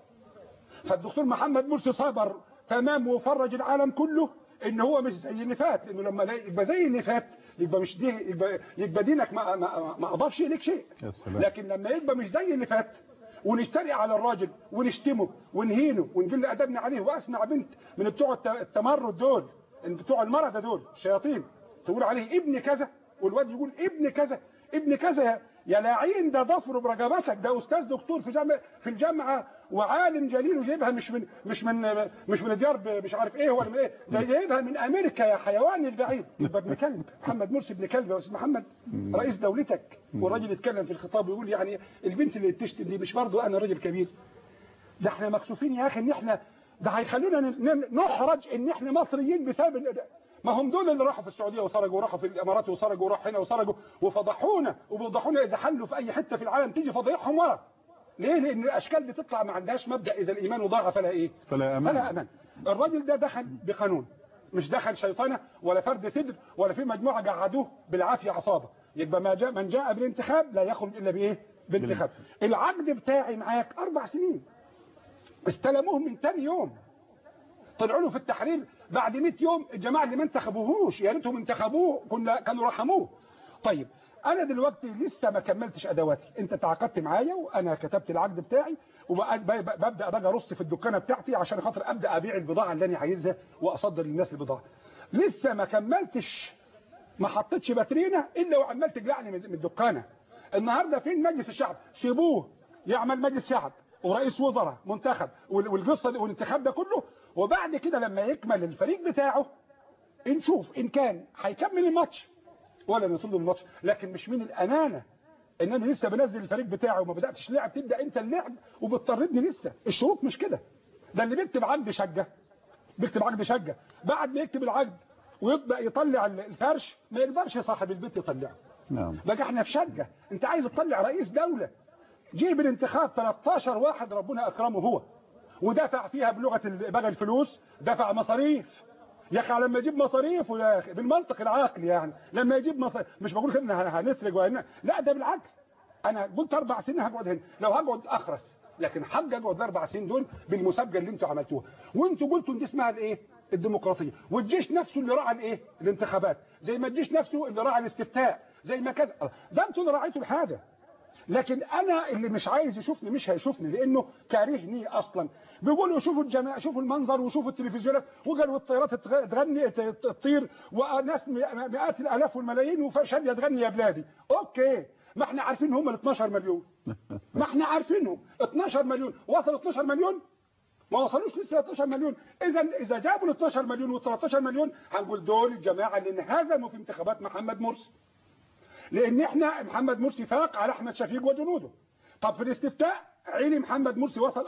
فالدكتور محمد مرسي صبر تمام وفرج العالم كله ان هو مش زي اللي فات لانه لما يبقى زي اللي فات يبقى مش دي يبقى, يبقى دينك ما ما ما اضافش لك شيء يا سلام. لكن لما يبقى مش زي اللي فات ونشتري على الراجل ونشتمه ونهينه ونقل ادبنا عليه واسمع بنت من بتوع الت- التمرد دول من بتوع المرضى دول شياطين تقول عليه ابن كذا والواد يقول ابن كذا ابن كذا يا, يا لاعين ده ضفر برجبتك ده استاذ دكتور في جامعه في الجامعه وعالم جليل وجايبها مش من مش من مش من ديار ب- مش عارف ايه ولا من ايه ده جايبها من امريكا يا حيوان البعيد يبقى ابن كلب محمد مرسي ابن كلب يا استاذ محمد رئيس دولتك والراجل يتكلم في الخطاب ويقول يعني البنت اللي بتشتم دي مش برضه انا راجل كبير ده احنا مكسوفين يا اخي ان احنا ده هيخلونا ن- ن- نحرج ان احنا مصريين بسبب ال- ما هم دول اللي راحوا في السعوديه وسرقوا وراحوا في الامارات وسرقوا وراحوا هنا وسرقوا وفضحونا وبيفضحونا اذا حلوا في اي حته في العالم تيجي فضيحهم ورا ليه لان الاشكال بتطلع ما عندهاش مبدا اذا الايمان ضاع فلا ايه فلا أمان. فلا امان الراجل ده دخل بقانون مش دخل شيطانه ولا فرد صدر ولا في مجموعه قعدوه بالعافيه عصابه يبقى ما جاء من جاء بالانتخاب لا يخرج الا بايه بانتخاب العقد بتاعي معاك اربع سنين استلموه من تاني يوم طلعوا له في التحرير بعد 100 يوم الجماعه اللي ما انتخبوهوش يا ريتهم انتخبوه كنا كانوا رحموه طيب انا دلوقتي لسه ما كملتش ادواتي انت تعاقدت معايا وانا كتبت العقد بتاعي وببدا بقى ارص في الدكانه بتاعتي عشان خاطر ابدا ابيع البضاعه اللي انا عايزها واصدر للناس البضاعه لسه ما كملتش ما حطيتش باترينا الا وعمال تجلعني من من الدكانه النهارده فين مجلس الشعب سيبوه يعمل مجلس شعب ورئيس وزراء منتخب وال- والقصه دي والانتخاب ده كله وبعد كده لما يكمل الفريق بتاعه نشوف ان كان هيكمل الماتش ولا نطرده من الماتش لكن مش من الامانه ان انا لسه بنزل الفريق بتاعي وما بداتش لعب تبدا انت اللعب وبتطردني لسه الشروط مش كده ده اللي بيكتب عقد شقه بيكتب عقد شقه بعد ما يكتب العقد ويبدا يطلع الفرش ما يقدرش صاحب البيت يطلعه نعم بقى احنا في شقه انت عايز تطلع رئيس دوله جيب الانتخاب 13 واحد ربنا اكرمه هو ودفع فيها بلغه ال- بقى الفلوس دفع مصاريف يا اخي لما يجيب مصاريف يا اخي بالمنطق العقلي يعني لما يجيب مصاريف مش بقول كده ان هنسرق وهن لا ده بالعكس انا قلت اربع سنين هقعد هنا لو هقعد اخرس لكن حق اقعد الاربع سنين دول بالمسابقه اللي انتوا عملتوها وانتوا قلتوا ان دي اسمها الايه الديمقراطيه والجيش نفسه اللي راعى الايه الانتخابات زي ما الجيش نفسه اللي راعى الاستفتاء زي ما كان ده انتوا اللي راعيتوا الحاجه لكن انا اللي مش عايز يشوفني مش هيشوفني لانه كارهني اصلا بيقولوا شوفوا الجماعه شوفوا المنظر وشوفوا التلفزيونات وقالوا الطيارات تغ- تغني ت- ت- تطير وناس م- مئات الالاف والملايين وشاديه تغني يا بلادي اوكي ما احنا عارفين هم ال 12 مليون ما احنا عارفينهم 12 مليون وصلوا 12 مليون ما وصلوش لسه 12 مليون اذا اذا جابوا ال 12 مليون وال 13 مليون هنقول دول الجماعه اللي انهزموا في انتخابات محمد مرسي لان احنا محمد مرسي فاق على احمد شفيق وجنوده طب في الاستفتاء عيني محمد مرسي وصل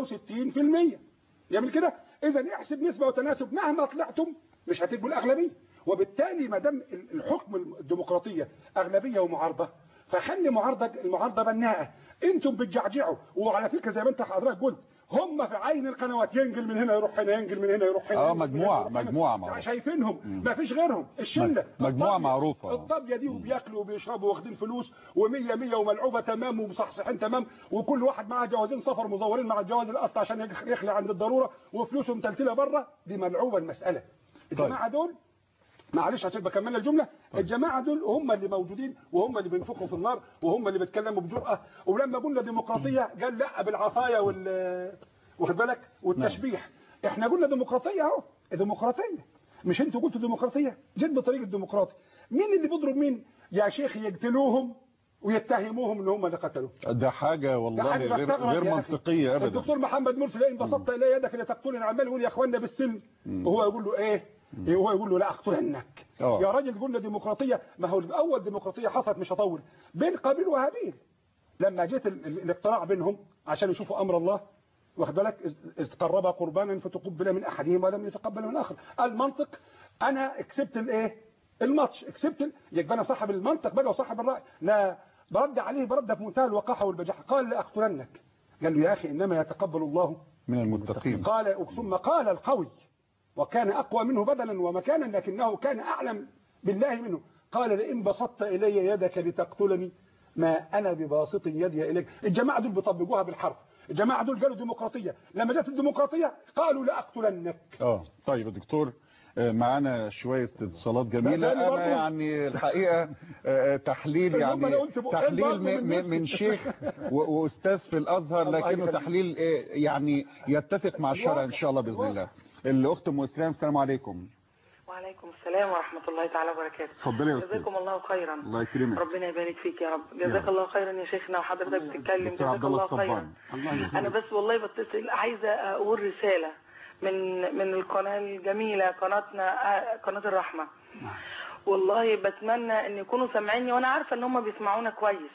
64% يعمل كده اذا احسب نسبه وتناسب مهما طلعتم مش هتبقوا الاغلبيه وبالتالي ما دام الحكم الديمقراطيه اغلبيه ومعارضه فخلي معارضه المعارضه بناءه انتم بتجعجعوا وعلى فكره زي ما انت حضرتك قلت هم في عين القنوات ينقل من هنا يروح هنا ينقل من هنا يروح هنا اه ينقل من هنا مجموعة يروح هنا. مجموعة معروفة شايفينهم ما فيش غيرهم الشله مجموعة الطابية- معروفة. الطابيه دي وبياكلوا وبيشربوا واخدين فلوس و100 100 وملعوبه تمام ومصحصحين تمام وكل واحد معاه جوازين سفر مزورين مع الجواز الاصل عشان يخ- يخلع عند الضروره وفلوسهم متلتله بره دي ملعوبه المساله الجماعه دول معلش عشان بكمل الجمله الجماعه دول هم اللي موجودين وهم اللي بينفخوا في النار وهم اللي بيتكلموا بجرأه ولما قلنا ديمقراطيه قال لا بالعصايه وال واخد بالك والتشبيح احنا قلنا ديمقراطيه اهو ديمقراطيه مش انتوا قلتوا ديمقراطيه جيت بطريق الديمقراطي مين اللي بيضرب مين يا شيخ يقتلوهم ويتهموهم ان هم اللي قتلوه ده حاجة ده والله حاجة غير, بستغرب غير يا أخي. منطقية أبدا الدكتور محمد مرسي لئن بسطت الي يدك لتقتلني عمال يقول يا اخوانا بالسلم وهو يقول له ايه هو يقول له لا اقتلنك آه. يا راجل قلنا ديمقراطيه ما هو اول ديمقراطيه حصلت مش هطول بين قابيل وهابيل لما جيت ال- ال- الاقتراع بينهم عشان يشوفوا امر الله واخد بالك إذ- اذ قربا قربانا فتقبل من احدهما ولم يتقبل من الاخر المنطق انا كسبت الايه الماتش كسبت ال- يبقى انا صاحب المنطق بقى وصاحب الراي لا برد عليه برد في منتهى الوقاحه والبجاحه قال لاقتلنك قال له يا اخي انما يتقبل الله من المتقين قال ثم قال القوي وكان أقوى منه بدنا ومكانا لكنه كان أعلم بالله منه قال لئن بسطت إلي يدك لتقتلني ما أنا بباسط يدي إليك الجماعة دول بيطبقوها بالحرف الجماعة دول قالوا ديمقراطية لما جت الديمقراطية قالوا لأقتلنك اه طيب يا دكتور آه، معانا شوية اتصالات جميلة ده- ده برضه- أنا يعني الحقيقة آه، تحليل اللي هم يعني لو قلت بقين تحليل برضه من, من من, نفسي. من شيخ و- وأستاذ في الأزهر الله لكنه يخليك. تحليل آه، يعني يتفق مع الشرع إن شاء الله بإذن الله الأخت أم إسلام السلام عليكم وعليكم السلام ورحمة الله تعالى وبركاته اتفضلي يا استاذ جزاكم الله خيرا الله يكرمك ربنا يبارك فيك يا رب يا جزاك رب. الله خيرا يا شيخنا وحضرتك بتتكلم دكتور جزاك عبد الله الله خيرا الصبان الله انا يكرمك بس والله بتصل عايزة اقول رسالة من من القناة الجميلة قناتنا آه، قناة الرحمة والله بتمنى ان يكونوا سامعيني وانا عارفة ان هم بيسمعونا كويس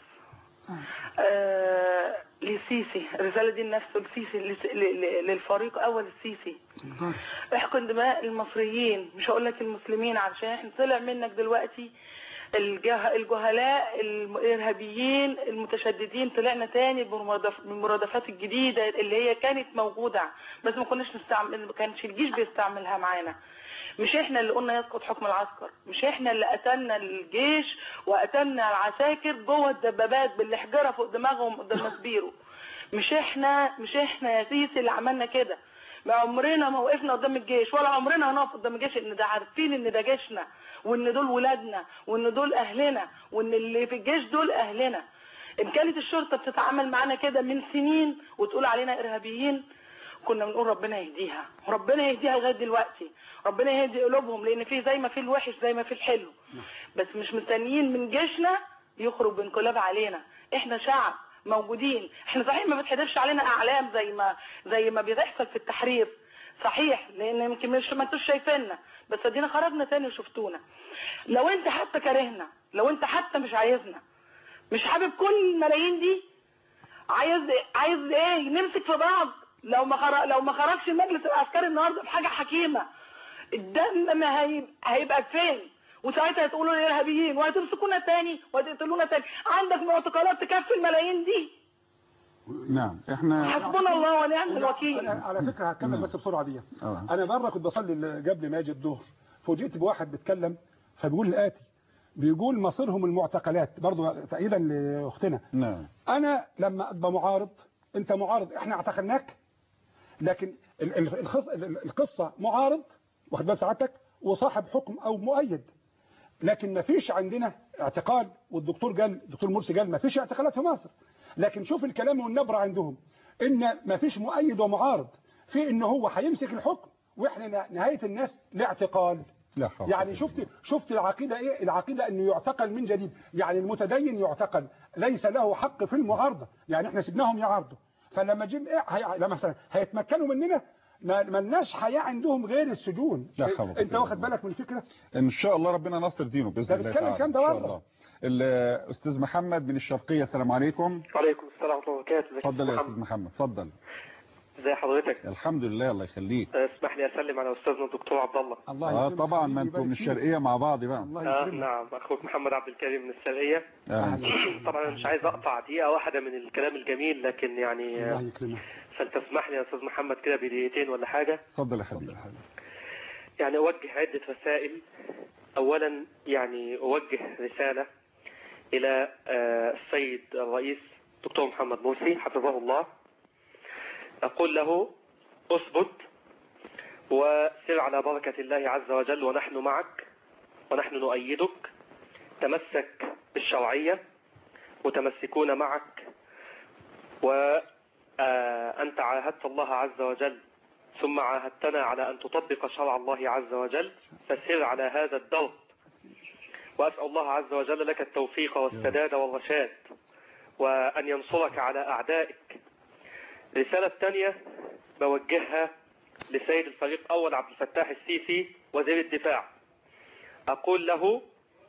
آه للسيسي الرسالة دي لنفسه السيسي لس- ل- ل- للفريق اول السيسي احقن دماء المصريين مش هقول لك المسلمين علشان احنا طلع منك دلوقتي الجه... الجهلاء الارهابيين المتشددين طلعنا تاني بالمرادف- بالمرادفات الجديده اللي هي كانت موجوده بس ما كناش نستعمل ما كانش الجيش بيستعملها معانا مش احنا اللي قلنا يسقط حكم العسكر مش احنا اللي قتلنا الجيش وقتلنا العساكر جوه الدبابات بالحجره فوق دماغهم قدام مسبيرو مش احنا مش احنا يا سيسي اللي عملنا كده ما عمرنا ما وقفنا قدام الجيش ولا عمرنا هنقف قدام الجيش ان ده عارفين ان ده جيشنا وان دول ولادنا وان دول اهلنا وان اللي في الجيش دول اهلنا ان كانت الشرطه بتتعامل معانا كده من سنين وتقول علينا ارهابيين كنا بنقول ربنا يهديها ربنا يهديها لغايه دلوقتي ربنا يهدي قلوبهم لان في زي ما في الوحش زي ما في الحلو بس مش مستنيين من جيشنا يخرج بانقلاب علينا احنا شعب موجودين احنا صحيح ما بتحدفش علينا اعلام زي ما زي ما بيحصل في التحرير صحيح لان يمكن مش ما انتوش شايفيننا بس ادينا خرجنا تاني وشفتونا لو انت حتى كارهنا لو انت حتى مش عايزنا مش حابب كل الملايين دي عايز عايز ايه نمسك في بعض لو ما خرج لو ما خرجش المجلس العسكري النهارده بحاجه حكيمه الدم ما هي... هيبقى فين وساعتها هتقولوا لي ارهابيين وهتمسكونا تاني وهتقتلونا تاني عندك معتقلات تكفي الملايين دي نعم احنا حسبنا الله ونعم الوكيل أنا على فكره هتكلم بس بسرعه دي آه. انا مره كنت بصلي قبل ما اجي الظهر فوجئت بواحد بيتكلم فبيقول الاتي بيقول مصيرهم المعتقلات برضه تأييدا لاختنا نعم انا لما ابقى معارض انت معارض احنا اعتقلناك لكن ال- ال- الخص- ال- القصه معارض واخد بال سعادتك وصاحب حكم او مؤيد لكن ما فيش عندنا اعتقال والدكتور قال الدكتور مرسي قال ما فيش اعتقالات في مصر لكن شوف الكلام والنبره عندهم ان ما فيش مؤيد ومعارض في ان هو هيمسك الحكم واحنا ن- نهايه الناس لاعتقال لا حول يعني شفت شفت العقيده ايه العقيده انه يعتقل من جديد يعني المتدين يعتقل ليس له حق في المعارضه يعني احنا سيبناهم يعارضوا فلما جيب ايه هي... لما مثلا هيتمكنوا مننا ما ما لناش حياه عندهم غير السجون لا حول ولا انت قوة واخد بالك من الفكره ان شاء الله ربنا نصر دينه باذن ده الله بيتكلم تعالى كام ده ان شاء بره. الله الاستاذ محمد من الشرقيه السلام عليكم وعليكم السلام ورحمة الله وبركاته ازيك يا اتفضل يا محمد؟ استاذ محمد اتفضل ازي حضرتك الحمد لله الله يخليك آه، اسمح لي اسلم على استاذنا الدكتور عبد الله اه طبعا ما انتم من الشرقيه مع بعض بقى آه نعم اخوك محمد عبد الكريم من الشرقية أهلا. طبعا انا مش عايز اقطع دقيقة واحدة من الكلام الجميل لكن يعني الله آه، يكرمك فلتسمح لي يا استاذ محمد كده بدقيقتين ولا حاجة اتفضل يا حبيبي يعني اوجه عدة رسائل اولا يعني اوجه رسالة الى آه، السيد الرئيس دكتور محمد مرسي حفظه الله اقول له اثبت وسر على بركة الله عز وجل ونحن معك ونحن نؤيدك تمسك بالشرعية متمسكون معك وأنت عاهدت الله عز وجل ثم عاهدتنا على أن تطبق شرع الله عز وجل فسر على هذا الدرب وأسأل الله عز وجل لك التوفيق والسداد والرشاد وأن ينصرك على أعدائك الرسالة الثانية بوجهها لسيد الفريق أول عبد الفتاح السيسي وزير الدفاع أقول له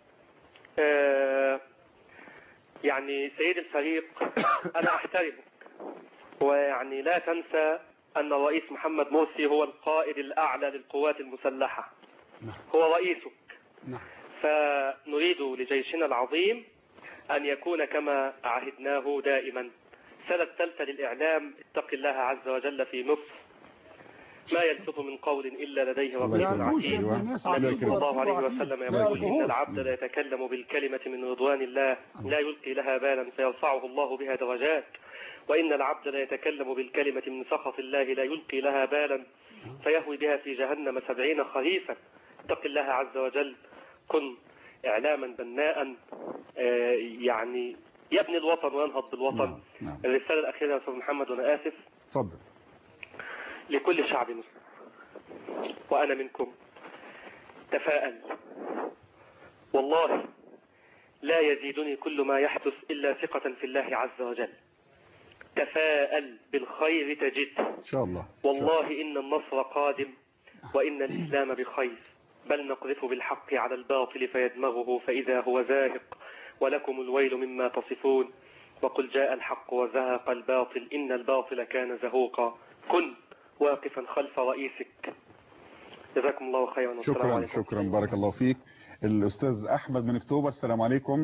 آه، يعني سيد الفريق أنا أحترمك ويعني لا تنسى أن الرئيس محمد مرسي هو القائد الأعلى للقوات المسلحة هو رئيسك فنريد لجيشنا العظيم أن يكون كما عهدناه دائما السنة الثالثة للإعلام اتق الله عز وجل في مصر ما يلفظ من قول إلا لديه رقيب عتيد النبي صلى الله عليه وسلم يقول إن العبد لا يتكلم بالكلمة من رضوان الله لا يلقي لها بالا فيرفعه الله بها درجات وإن العبد لا يتكلم بالكلمة من سخط الله لا يلقي لها بالا فيهوي بها في جهنم سبعين خريفا اتق الله عز وجل كن إعلاما بناء آه، يعني يبني الوطن وينهض بالوطن الرسالة الأخيرة يا أستاذ محمد وأنا آسف اتفضل لكل شعب مسلم وأنا منكم تفاءل والله لا يزيدني كل ما يحدث إلا ثقة في الله عز وجل تفاءل بالخير تجد إن شاء الله والله إن النصر قادم وإن الإسلام بخير بل نقذف بالحق على الباطل فيدمغه فإذا هو زاهق ولكم الويل مما تصفون وقل جاء الحق وزهق الباطل إن الباطل كان زهوقا كن واقفا خلف رئيسك جزاكم الله خيرا والسلام شكرا عليكم شكرا بارك الله فيك الأستاذ أحمد من أكتوبر السلام عليكم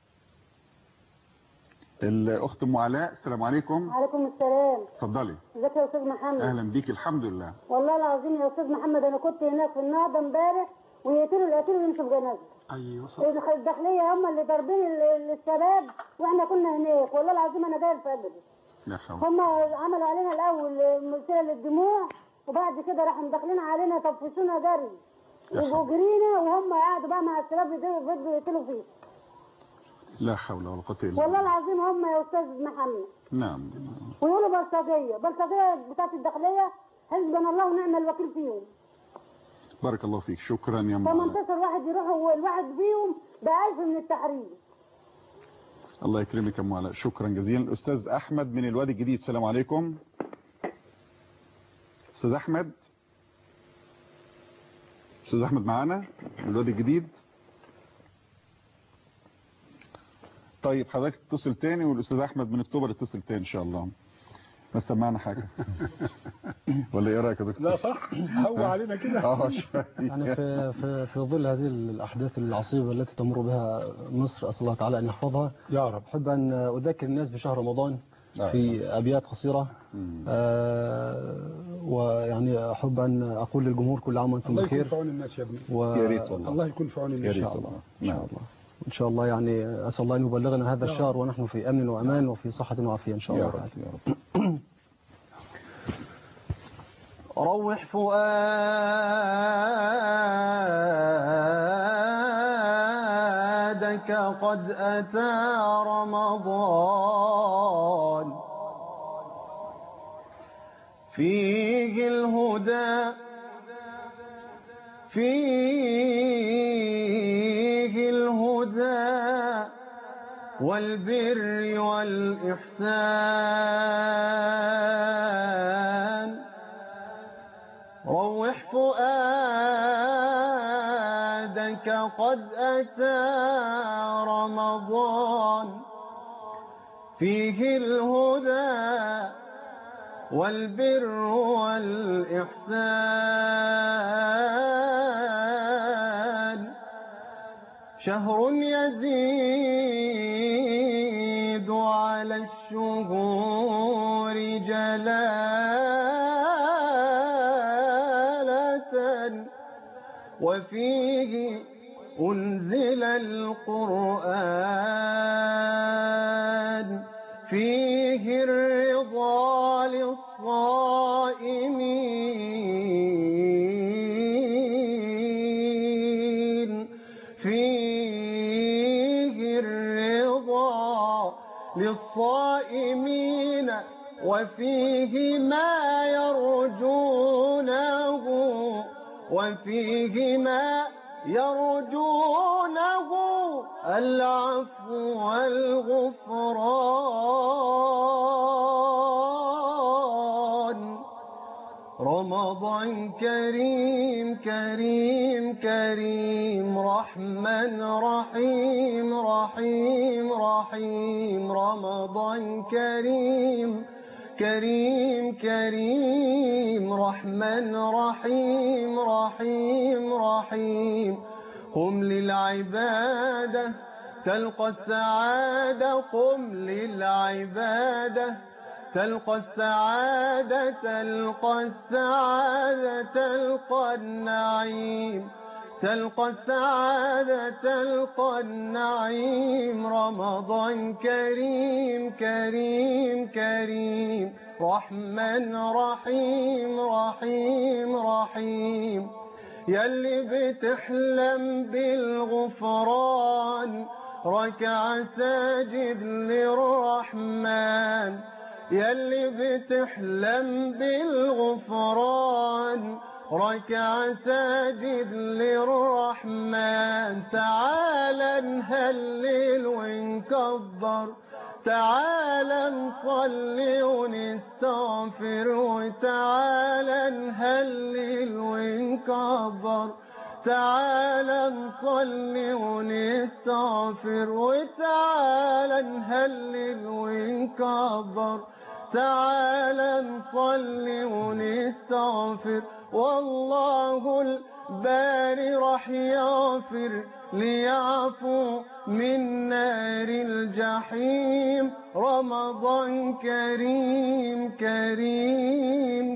الأخت أم علاء السلام عليكم عليكم السلام اتفضلي ازيك يا استاذ محمد أهلا بيك الحمد لله والله العظيم يا استاذ محمد انا كنت هناك في النهضه امبارح ويقتلوا القتيل ويمشوا بجنازه ايوه الداخليه هم اللي ضاربين ال- الشباب واحنا كنا هناك والله العظيم انا جاي الفجر لا حول هم عملوا علينا الاول مثيره للدموع وبعد كده راحوا داخلين علينا طفشونا جري وجرينا وهم قعدوا بقى مع الشباب يضربوا يضربوا يقتلوا فيه لا حول ولا قوة إلا والله بالله العظيم هم يا استاذ محمد نعم ويقولوا بلطجيه بلطجيه بتاعت الداخليه حسبنا الله ونعم الوكيل فيهم بارك الله فيك شكرا يا أم علاء 18 واحد يروحوا والواحد فيهم ب 1000 من التحرير الله يكرمك يا أم علاء شكرا جزيلا الأستاذ أحمد من الوادي الجديد السلام عليكم أستاذ أحمد أستاذ أحمد معانا من الوادي الجديد طيب حضرتك تتصل تاني والأستاذ أحمد من أكتوبر يتصل تاني إن شاء الله ما سمعنا حاجة ولا إيه رأيك يا دكتور؟ لا صح هو علينا كده اه شوية. يعني في, في, في ظل هذه الأحداث العصيبة التي تمر بها مصر أسأل الله تعالى أن يحفظها يا رب أحب أن أذكر الناس بشهر رمضان في أبيات قصيرة آه ويعني أحب أن أقول للجمهور كل عام وأنتم الله يكون بخير في عون الناس يا ابني و... يا ريت والله الله يكون في عون يا الناس ريت شاء والله الله. نعم إن شاء الله يعني أسأل الله أن يبلغنا هذا يا الشهر ونحن في أمن وأمان وفي صحة وعافية إن شاء يا الله رب تعالى. يا رب روح فؤادك قد أتى رمضان فيه الهدى فيه الهدى والبر والإحسان روح فؤادك قد أتى رمضان فيه الهدى والبر والإحسان شهر يزيد على الشهور جلالة وفيه أنزل القرآن فيه الرضا للصائمين فيه الرضا للصائمين وفيه ما يرجونه وفيه ما يرجونه العفو والغفران رمضان كريم كريم كريم رحمن رحيم رحيم رحيم رمضان كريم كريم كريم رحمن رحيم رحيم رحيم قم للعبادة تلقى السعادة قم للعبادة تلقى السعادة تلقى السعادة تلقى النعيم تلقى السعادة تلقى النعيم رمضان كريم كريم كريم رحمن رحيم رحيم رحيم يلي بتحلم بالغفران ركع ساجد للرحمن يلي بتحلم بالغفران ركع ساجد للرحمن تعالى نهلل ونكبر تعالى نصلي ونستغفر وتعالى نهلل ونكبر تعالى نصلي ونستغفر وتعالى نهلل ونكبر تعالى نصلي ونستغفر والله الباري رح يغفر ليعفو من نار الجحيم رمضان كريم كريم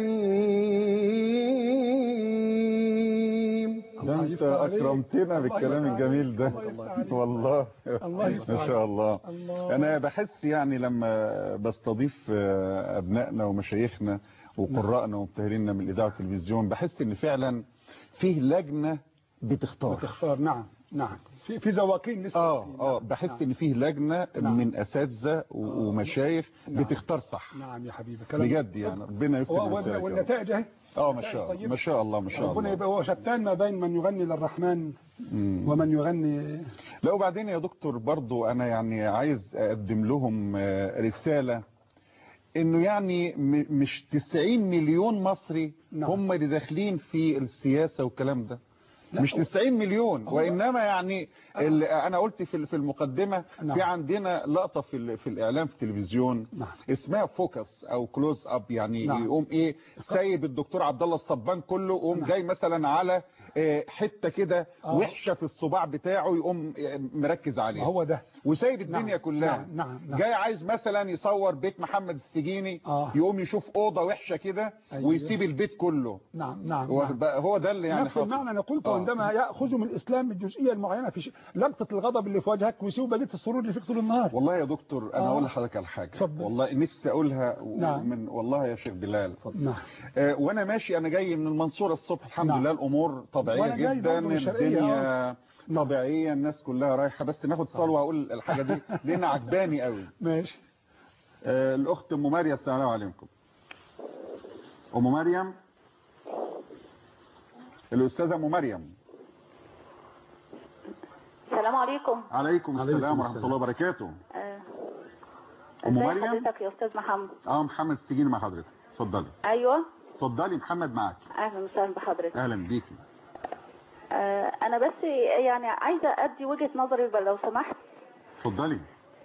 كريم ده انت اكرمتنا بالكلام الجميل ده والله ما شاء الله انا بحس يعني لما بستضيف ابنائنا ومشايخنا وقراءنا ومبتهليننا من الاذاعه والتلفزيون بحس ان فعلا فيه لجنه بتختار بتختار نعم نعم في في زواقين لسه اه اه بحس نعم. ان فيه لجنه نعم. من اساتذه ومشايخ نعم. بتختار صح نعم يا حبيبي كلام بجد يعني ربنا يفتح وال- والنتائج اهي اه ما شاء الله ما شاء الله ما شاء ربنا الله يبقى هو شتان ما بين من يغني للرحمن مم. ومن يغني لا وبعدين يا دكتور برضو انا يعني عايز اقدم لهم آه، رسالة انه يعني م- مش 90 مليون مصري نعم. هم اللي داخلين في السياسة والكلام ده لا، مش هو- 90 مليون هو- وانما يعني ال- انا قلت في في المقدمة نعم. في عندنا لقطة في ال- في الاعلام في التلفزيون نعم. اسمها فوكس او كلوز اب يعني نعم. يقوم ايه سايب الدكتور عبد الله الصبان كله يقوم جاي مثلا على آه، حتة كده آه. وحشة في الصباع بتاعه يقوم آه، مركز عليها هو ده وسايب الدنيا نعم، كلها نعم، نعم، نعم. جاي عايز مثلا يصور بيت محمد السجيني آه. يقوم يشوف اوضه وحشه كده أيوة. ويسيب البيت كله نعم نعم, هو, نعم. بقى- هو ده اللي يعني نفس حاصل. المعنى انا قلت آه. عندما ياخذ من الاسلام الجزئيه المعينه في شيء لقطه الغضب اللي في وجهك ويسيب بقيه السرور اللي فيك طول النهار والله يا دكتور انا آه. اقول لحضرتك على حاجه اتفضل. والله نفسي اقولها و- نعم. من والله يا شيخ بلال نعم آه، وانا ماشي انا جاي من المنصوره الصبح الحمد نعم. لله الامور طبيعيه وأنا جاي جدا برضه من الشرقية، الدنيا طبيعيه الناس كلها رايحه بس ناخد صلوه اقول الحاجه دي لان عجباني قوي ماشي آه، الاخت ام مريم السلام عليكم ام مريم الاستاذه ام مريم السلام عليكم عليكم السلام ورحمه الله وبركاته آه، ام ازي مريم حضرتك يا استاذ محمد اه محمد السجين مع حضرتك اتفضلي ايوه اتفضلي محمد معاك اهلا وسهلا بحضرتك اهلا بيكي آه، انا بس يعني عايزه ادي وجهه نظري لو سمحت اتفضلي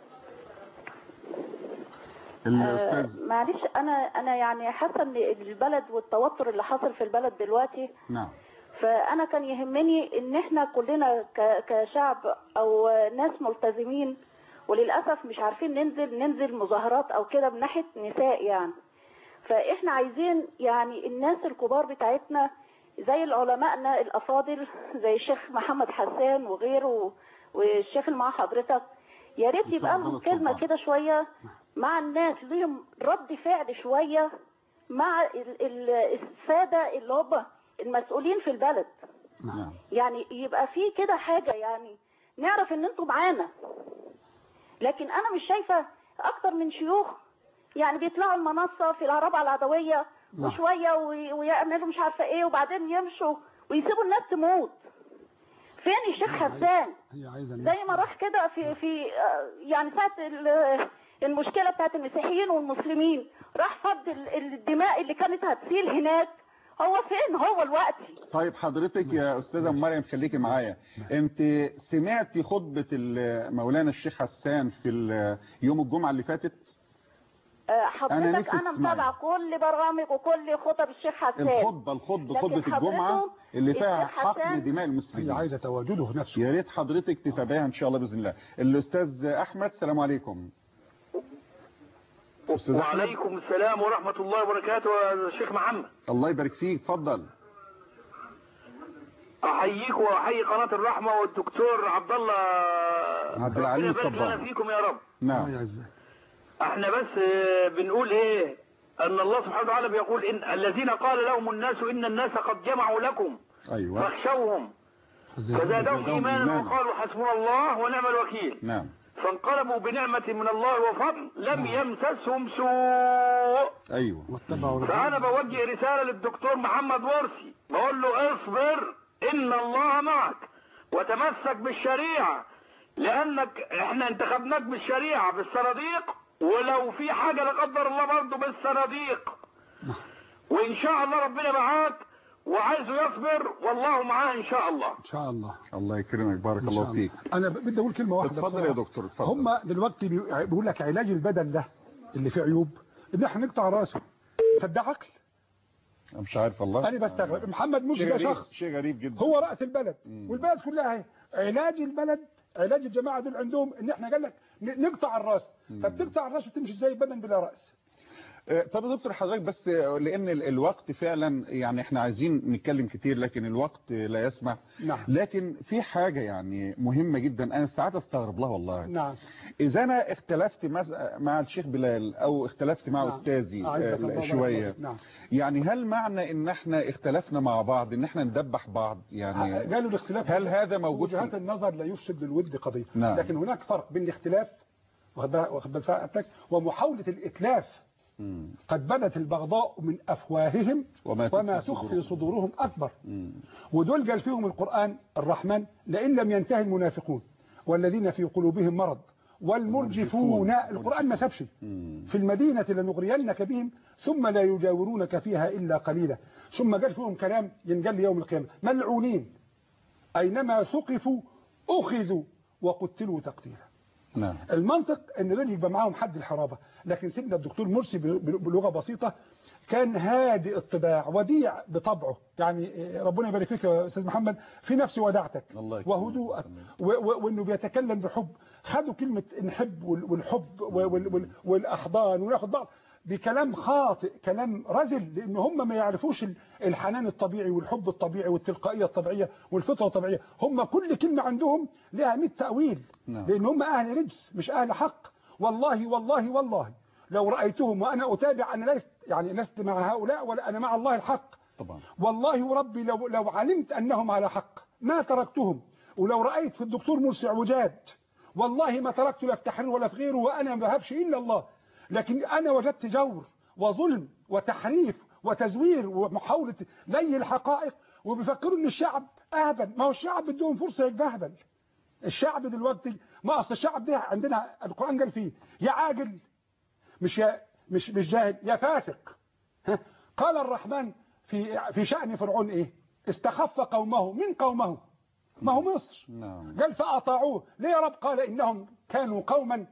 آه، الاستاذ معلش انا انا يعني حاسه ان البلد والتوتر اللي حاصل في البلد دلوقتي نعم فانا كان يهمني ان احنا كلنا ك- كشعب او ناس ملتزمين وللاسف مش عارفين ننزل ننزل مظاهرات او كده من ناحيه نساء يعني فاحنا عايزين يعني الناس الكبار بتاعتنا زي العلمائنا الافاضل زي الشيخ محمد حسان وغيره والشيخ اللي مع حضرتك يا ريت يبقى لهم كلمه كده شويه مع الناس ليهم رد فعل شويه مع ال- ال- الساده اللي هم المسؤولين في البلد نعم يعني يبقى في كده حاجة يعني نعرف ان انتوا معانا لكن انا مش شايفة اكتر من شيوخ يعني بيطلعوا المنصة في العربة العدوية نعم. وشوية وي- ويعملوا مش عارفة ايه وبعدين يمشوا ويسيبوا الناس تموت فين الشيخ حسان هي عايزه زي ما راح كده في في آه، يعني ساعة ال- المشكلة بتاعت المسيحيين والمسلمين راح فض ال- الدماء اللي كانت هتسيل هناك هو فين هو دلوقتي طيب حضرتك يا استاذه ام مريم خليكي معايا انت سمعتي خطبه ال- مولانا الشيخ حسان في ال- يوم الجمعه اللي فاتت آه، أنا حضرتك نفسي انا تسمعي. متابعه كل برامج وكل خطب الشيخ حسان الخطبه الخطبه لكن خطبه الجمعه حضرته اللي فيها الشيخ حقن حسان دماء المسلمين هي عايزه تواجده نفسه يا ريت حضرتك تتابعيها ان شاء الله باذن الله الاستاذ احمد السلام عليكم استاذ احمد وعليكم السلام ورحمة الله وبركاته يا شيخ محمد الله يبارك فيك اتفضل أحييك وأحيي قناة الرحمة والدكتور عبد الله عبد ربنا العليم يبارك لنا الصبان فيكم يا رب نعم احنا بس آه، بنقول ايه ان الله سبحانه وتعالى بيقول ان الذين قال لهم الناس ان الناس قد جمعوا لكم ايوه فاخشوهم فزادهم ايمانا وقالوا حسبنا الله ونعم الوكيل نعم فانقلبوا بنعمة من الله وفضل لم يمسسهم سوء ايوه فأنا بوجه رسالة للدكتور محمد مرسي بقول له اصبر إن الله معك وتمسك بالشريعة لأنك احنا انتخبناك بالشريعة بالصناديق ولو في حاجة لا قدر الله برضه بالصناديق وإن شاء الله ربنا معاك وعايزه يصبر والله معاه إن شاء الله ان شاء الله الله يكرمك بارك إن الله شاء فيك انا بدي اقول كلمه واحده اتفضل يا دكتور اتفضل هم دلوقتي بي- بيقول لك علاج البدن ده اللي فيه عيوب ان احنا نقطع راسه فده عقل أنا مش عارف والله انا بستغرب محمد مرسي شيء ده غريب شخص شيء غريب جدا هو راس البلد والبلد كلها اهي علاج البلد علاج الجماعه دول عندهم ان احنا قال لك ن- نقطع الراس طب تقطع الراس وتمشي ازاي بدن بلا راس آه، طب يا دكتور حضرتك بس آه، لان ال- الوقت فعلا يعني احنا عايزين نتكلم كتير لكن الوقت لا يسمح نعم لكن في حاجة يعني مهمة جدا انا ساعات استغرب لها والله نعم اذا انا اختلفت مز- مع الشيخ بلال او اختلفت مع نعم. استاذي أعزك آه، الله شوية وبارك فيك. نعم يعني هل معنى ان احنا اختلفنا مع بعض ان احنا ندبح بعض يعني قالوا الاختلاف هل هذا موجود في- وجهات النظر لا يفسد للود قضيه نعم. لكن هناك فرق بين الاختلاف واخد بالك- واخد بالك ساعتك ومحاوله الاتلاف مم. قد بدت البغضاء من افواههم وما وما تخفي تخفي صدورهم اكبر مم. ودول قال فيهم القرآن الرحمن لئن لم ينتهي المنافقون والذين في قلوبهم مرض والمرجفون القرآن ما سابش مم. في المدينة لنغرينك بهم ثم لا يجاورونك فيها إلا قليلا ثم قال فيهم كلام ينقل يوم القيامة ملعونين أينما ثقفوا أخذوا وقتلوا تقتيلا نعم المنطق ان دول يبقى معاهم حد الحرابه لكن سيدنا الدكتور مرسي ب- بلغه بسيطه كان هادئ الطباع وديع بطبعه يعني ربنا يبارك فيك يا استاذ محمد في نفس وداعتك الله يكرمك. وهدوءك و- و- وانه بيتكلم بحب خدوا كلمه نحب وال- والحب وال- وال- والاحضان وناخد بعض بكلام خاطئ كلام رذل لان هم ما يعرفوش ال- الحنان الطبيعي والحب الطبيعي والتلقائيه الطبيعيه والفطره الطبيعيه هم كل كلمه عندهم لها 100 تاويل نعم. لان هم اهل رجس مش اهل حق والله والله والله لو رايتهم وانا اتابع انا لست يعني لست مع هؤلاء ولا انا مع الله الحق طبعا والله وربي لو لو علمت انهم على حق ما تركتهم ولو رايت في الدكتور مرسي عوجاد والله ما تركت لا في تحرير ولا في غيره وانا ما بهبش الا الله لكن انا وجدت جور وظلم وتحريف وتزوير ومحاوله لي الحقائق وبيفكروا ان الشعب اهبل ما هو الشعب بدهم فرصه يتبهبل الشعب دلوقتي ما اصل الشعب ده عندنا القران قال فيه يا عاجل مش يا مش مش جاهل يا فاسق ها؟ قال الرحمن في في شأن فرعون ايه استخف قومه من قومه ما هو مصر نعم قال فأطاعوه ليه يا رب قال إنهم كانوا قوما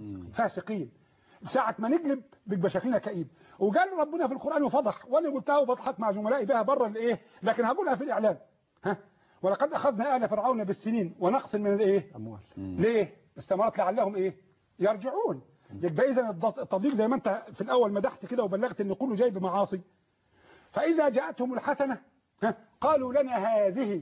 فاسقين ساعة ما نقلب بيبقى شكلنا كئيب وقال ربنا في القرآن وفضح وانا قلتها وبضحك مع زملائي بها بره الايه لكن هقولها في الإعلان ها ولقد أخذنا آل فرعون بالسنين ونقص من الايه أموال ليه استمرت لعلهم ايه يرجعون يبقى اذا الض- التضييق زي ما انت في الاول مدحت كده وبلغت ان كله جاي بمعاصي فاذا جاءتهم الحسنه ها، قالوا لنا هذه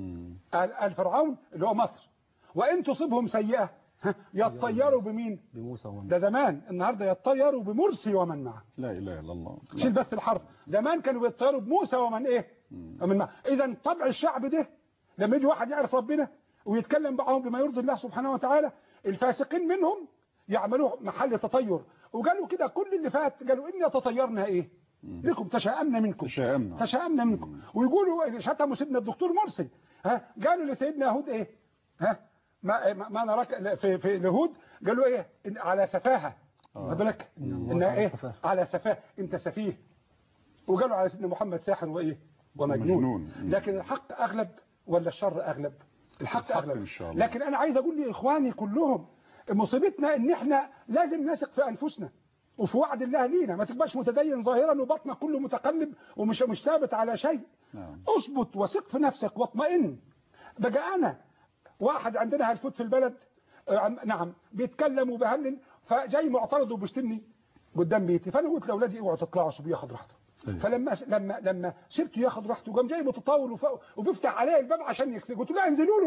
ال- الفرعون اللي هو مصر وان تصبهم سيئه ها، يطيروا بمين بموسى ومن ده زمان النهارده يطيروا بمرسي ومن معه لا اله الا الله شيل بس الحرف زمان كانوا بيطيروا بموسى ومن ايه ومن معه اذا طبع الشعب ده لما يجي واحد يعرف ربنا ويتكلم معهم بما يرضي الله سبحانه وتعالى الفاسقين منهم يعملوه محل تطير وقالوا كده كل اللي فات قالوا إن تطيرنا ايه لكم تشاءمنا منكم تشاءمنا تشاءمنا منكم ويقولوا شتموا سيدنا الدكتور مرسي ها قالوا لسيدنا يهود ايه ها ما ما ما نراك في في اليهود قالوا ايه إن على سفاهه واخد بالك ان ايه على سفاه انت سفيه وقالوا على سيدنا محمد ساحر وايه ومجنون مجنون. لكن الحق اغلب ولا الشر اغلب الحق, الحق اغلب إن شاء الله. لكن انا عايز اقول لاخواني كلهم مصيبتنا ان احنا لازم نثق في انفسنا وفي وعد الله لينا ما تبقاش متدين ظاهرا وبطنك كله متقلب ومش مش ثابت على شيء نعم اثبت وثق في نفسك واطمئن بقى انا واحد عندنا هالفوت في البلد آه، عم- نعم بيتكلم وبهلل فجاي معترض وبيشتمني قدام بيتي فانا قلت لاولادي اوعوا تطلعوا سيبوه ياخد راحته فلما لما لما سبته ياخد راحته قام جاي متطاول وف- وبيفتح عليه الباب عشان يكسر قلت له انزلوا له بقى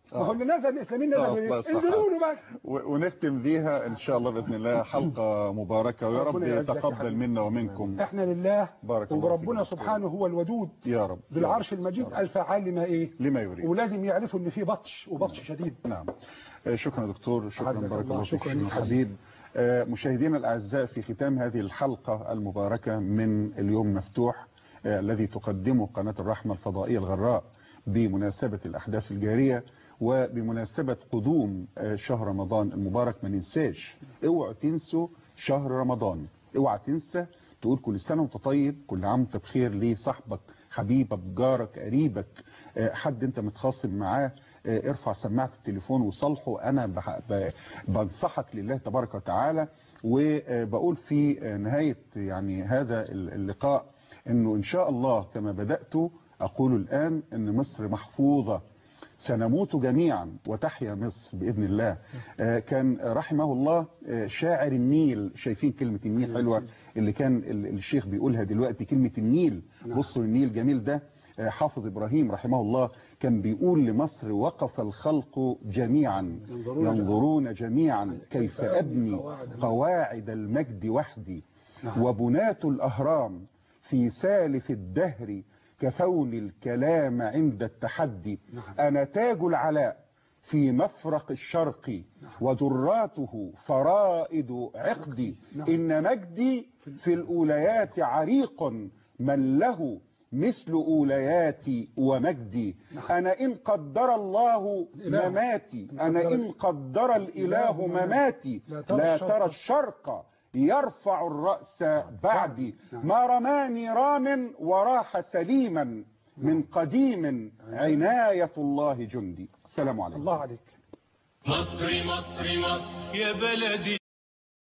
ما هو اللي نزل الاسلاميين آه، نزل بس ليه؟ انزلوا له بقى و- ونختم بيها ان شاء الله باذن الله حلقه مباركه ويا رب ربنا يعزك يا يتقبل حبيبي. منا ومنكم احنا لله بارك الله وربنا فيكم. سبحانه هو الودود يا رب ذو العرش المجيد الفعال لما ايه لما يريد ولازم يعرفوا ان في بطش وبطش شديد نعم آه، شكرا يا دكتور شكرا عزك بارك الله، الله فيك شكراً شكرا لك. حزين آه، مشاهدينا الاعزاء في ختام هذه الحلقه المباركه من اليوم مفتوح آه، الذي تقدمه قناه الرحمه الفضائيه الغراء بمناسبه الاحداث الجاريه وبمناسبه قدوم آه، شهر رمضان المبارك ما ننساش اوعوا تنسوا شهر رمضان اوعى تنسى تقول كل سنه وانت طيب كل عام وانت بخير لصاحبك حبيبك جارك قريبك آه، حد انت متخاصم معاه آه، ارفع سماعه التليفون وصالحه انا بح- ب- بنصحك لله تبارك وتعالى وبقول في آه، نهايه يعني هذا اللقاء انه ان شاء الله كما بدات اقول الان ان مصر محفوظه سنموت جميعا وتحيا مصر بإذن الله آه، كان رحمه الله آه، شاعر النيل شايفين كلمة النيل حلوة اللي كان ال- الشيخ بيقولها دلوقتي كلمة النيل بصوا النيل جميل ده آه، حافظ إبراهيم رحمه الله كان بيقول لمصر وقف الخلق جميعا ينظرون جميعا كيف أبني قواعد المجد وحدي وبناة الأهرام في سالف الدهر كثول الكلام عند التحدي أنا تاج العلاء في مفرق الشرق ودراته فرائد عقدي إن مجدي في الأوليات عريق من له مثل أولياتي ومجدي أنا إن قدر الله مماتي أنا إن قدر الإله مماتي لا ترى الشرق يرفع الرأس بعدي ما رماني رام وراح سليما من قديم عناية الله جندي السلام عليكم الله عليك مصري مصري مصر يا بلدي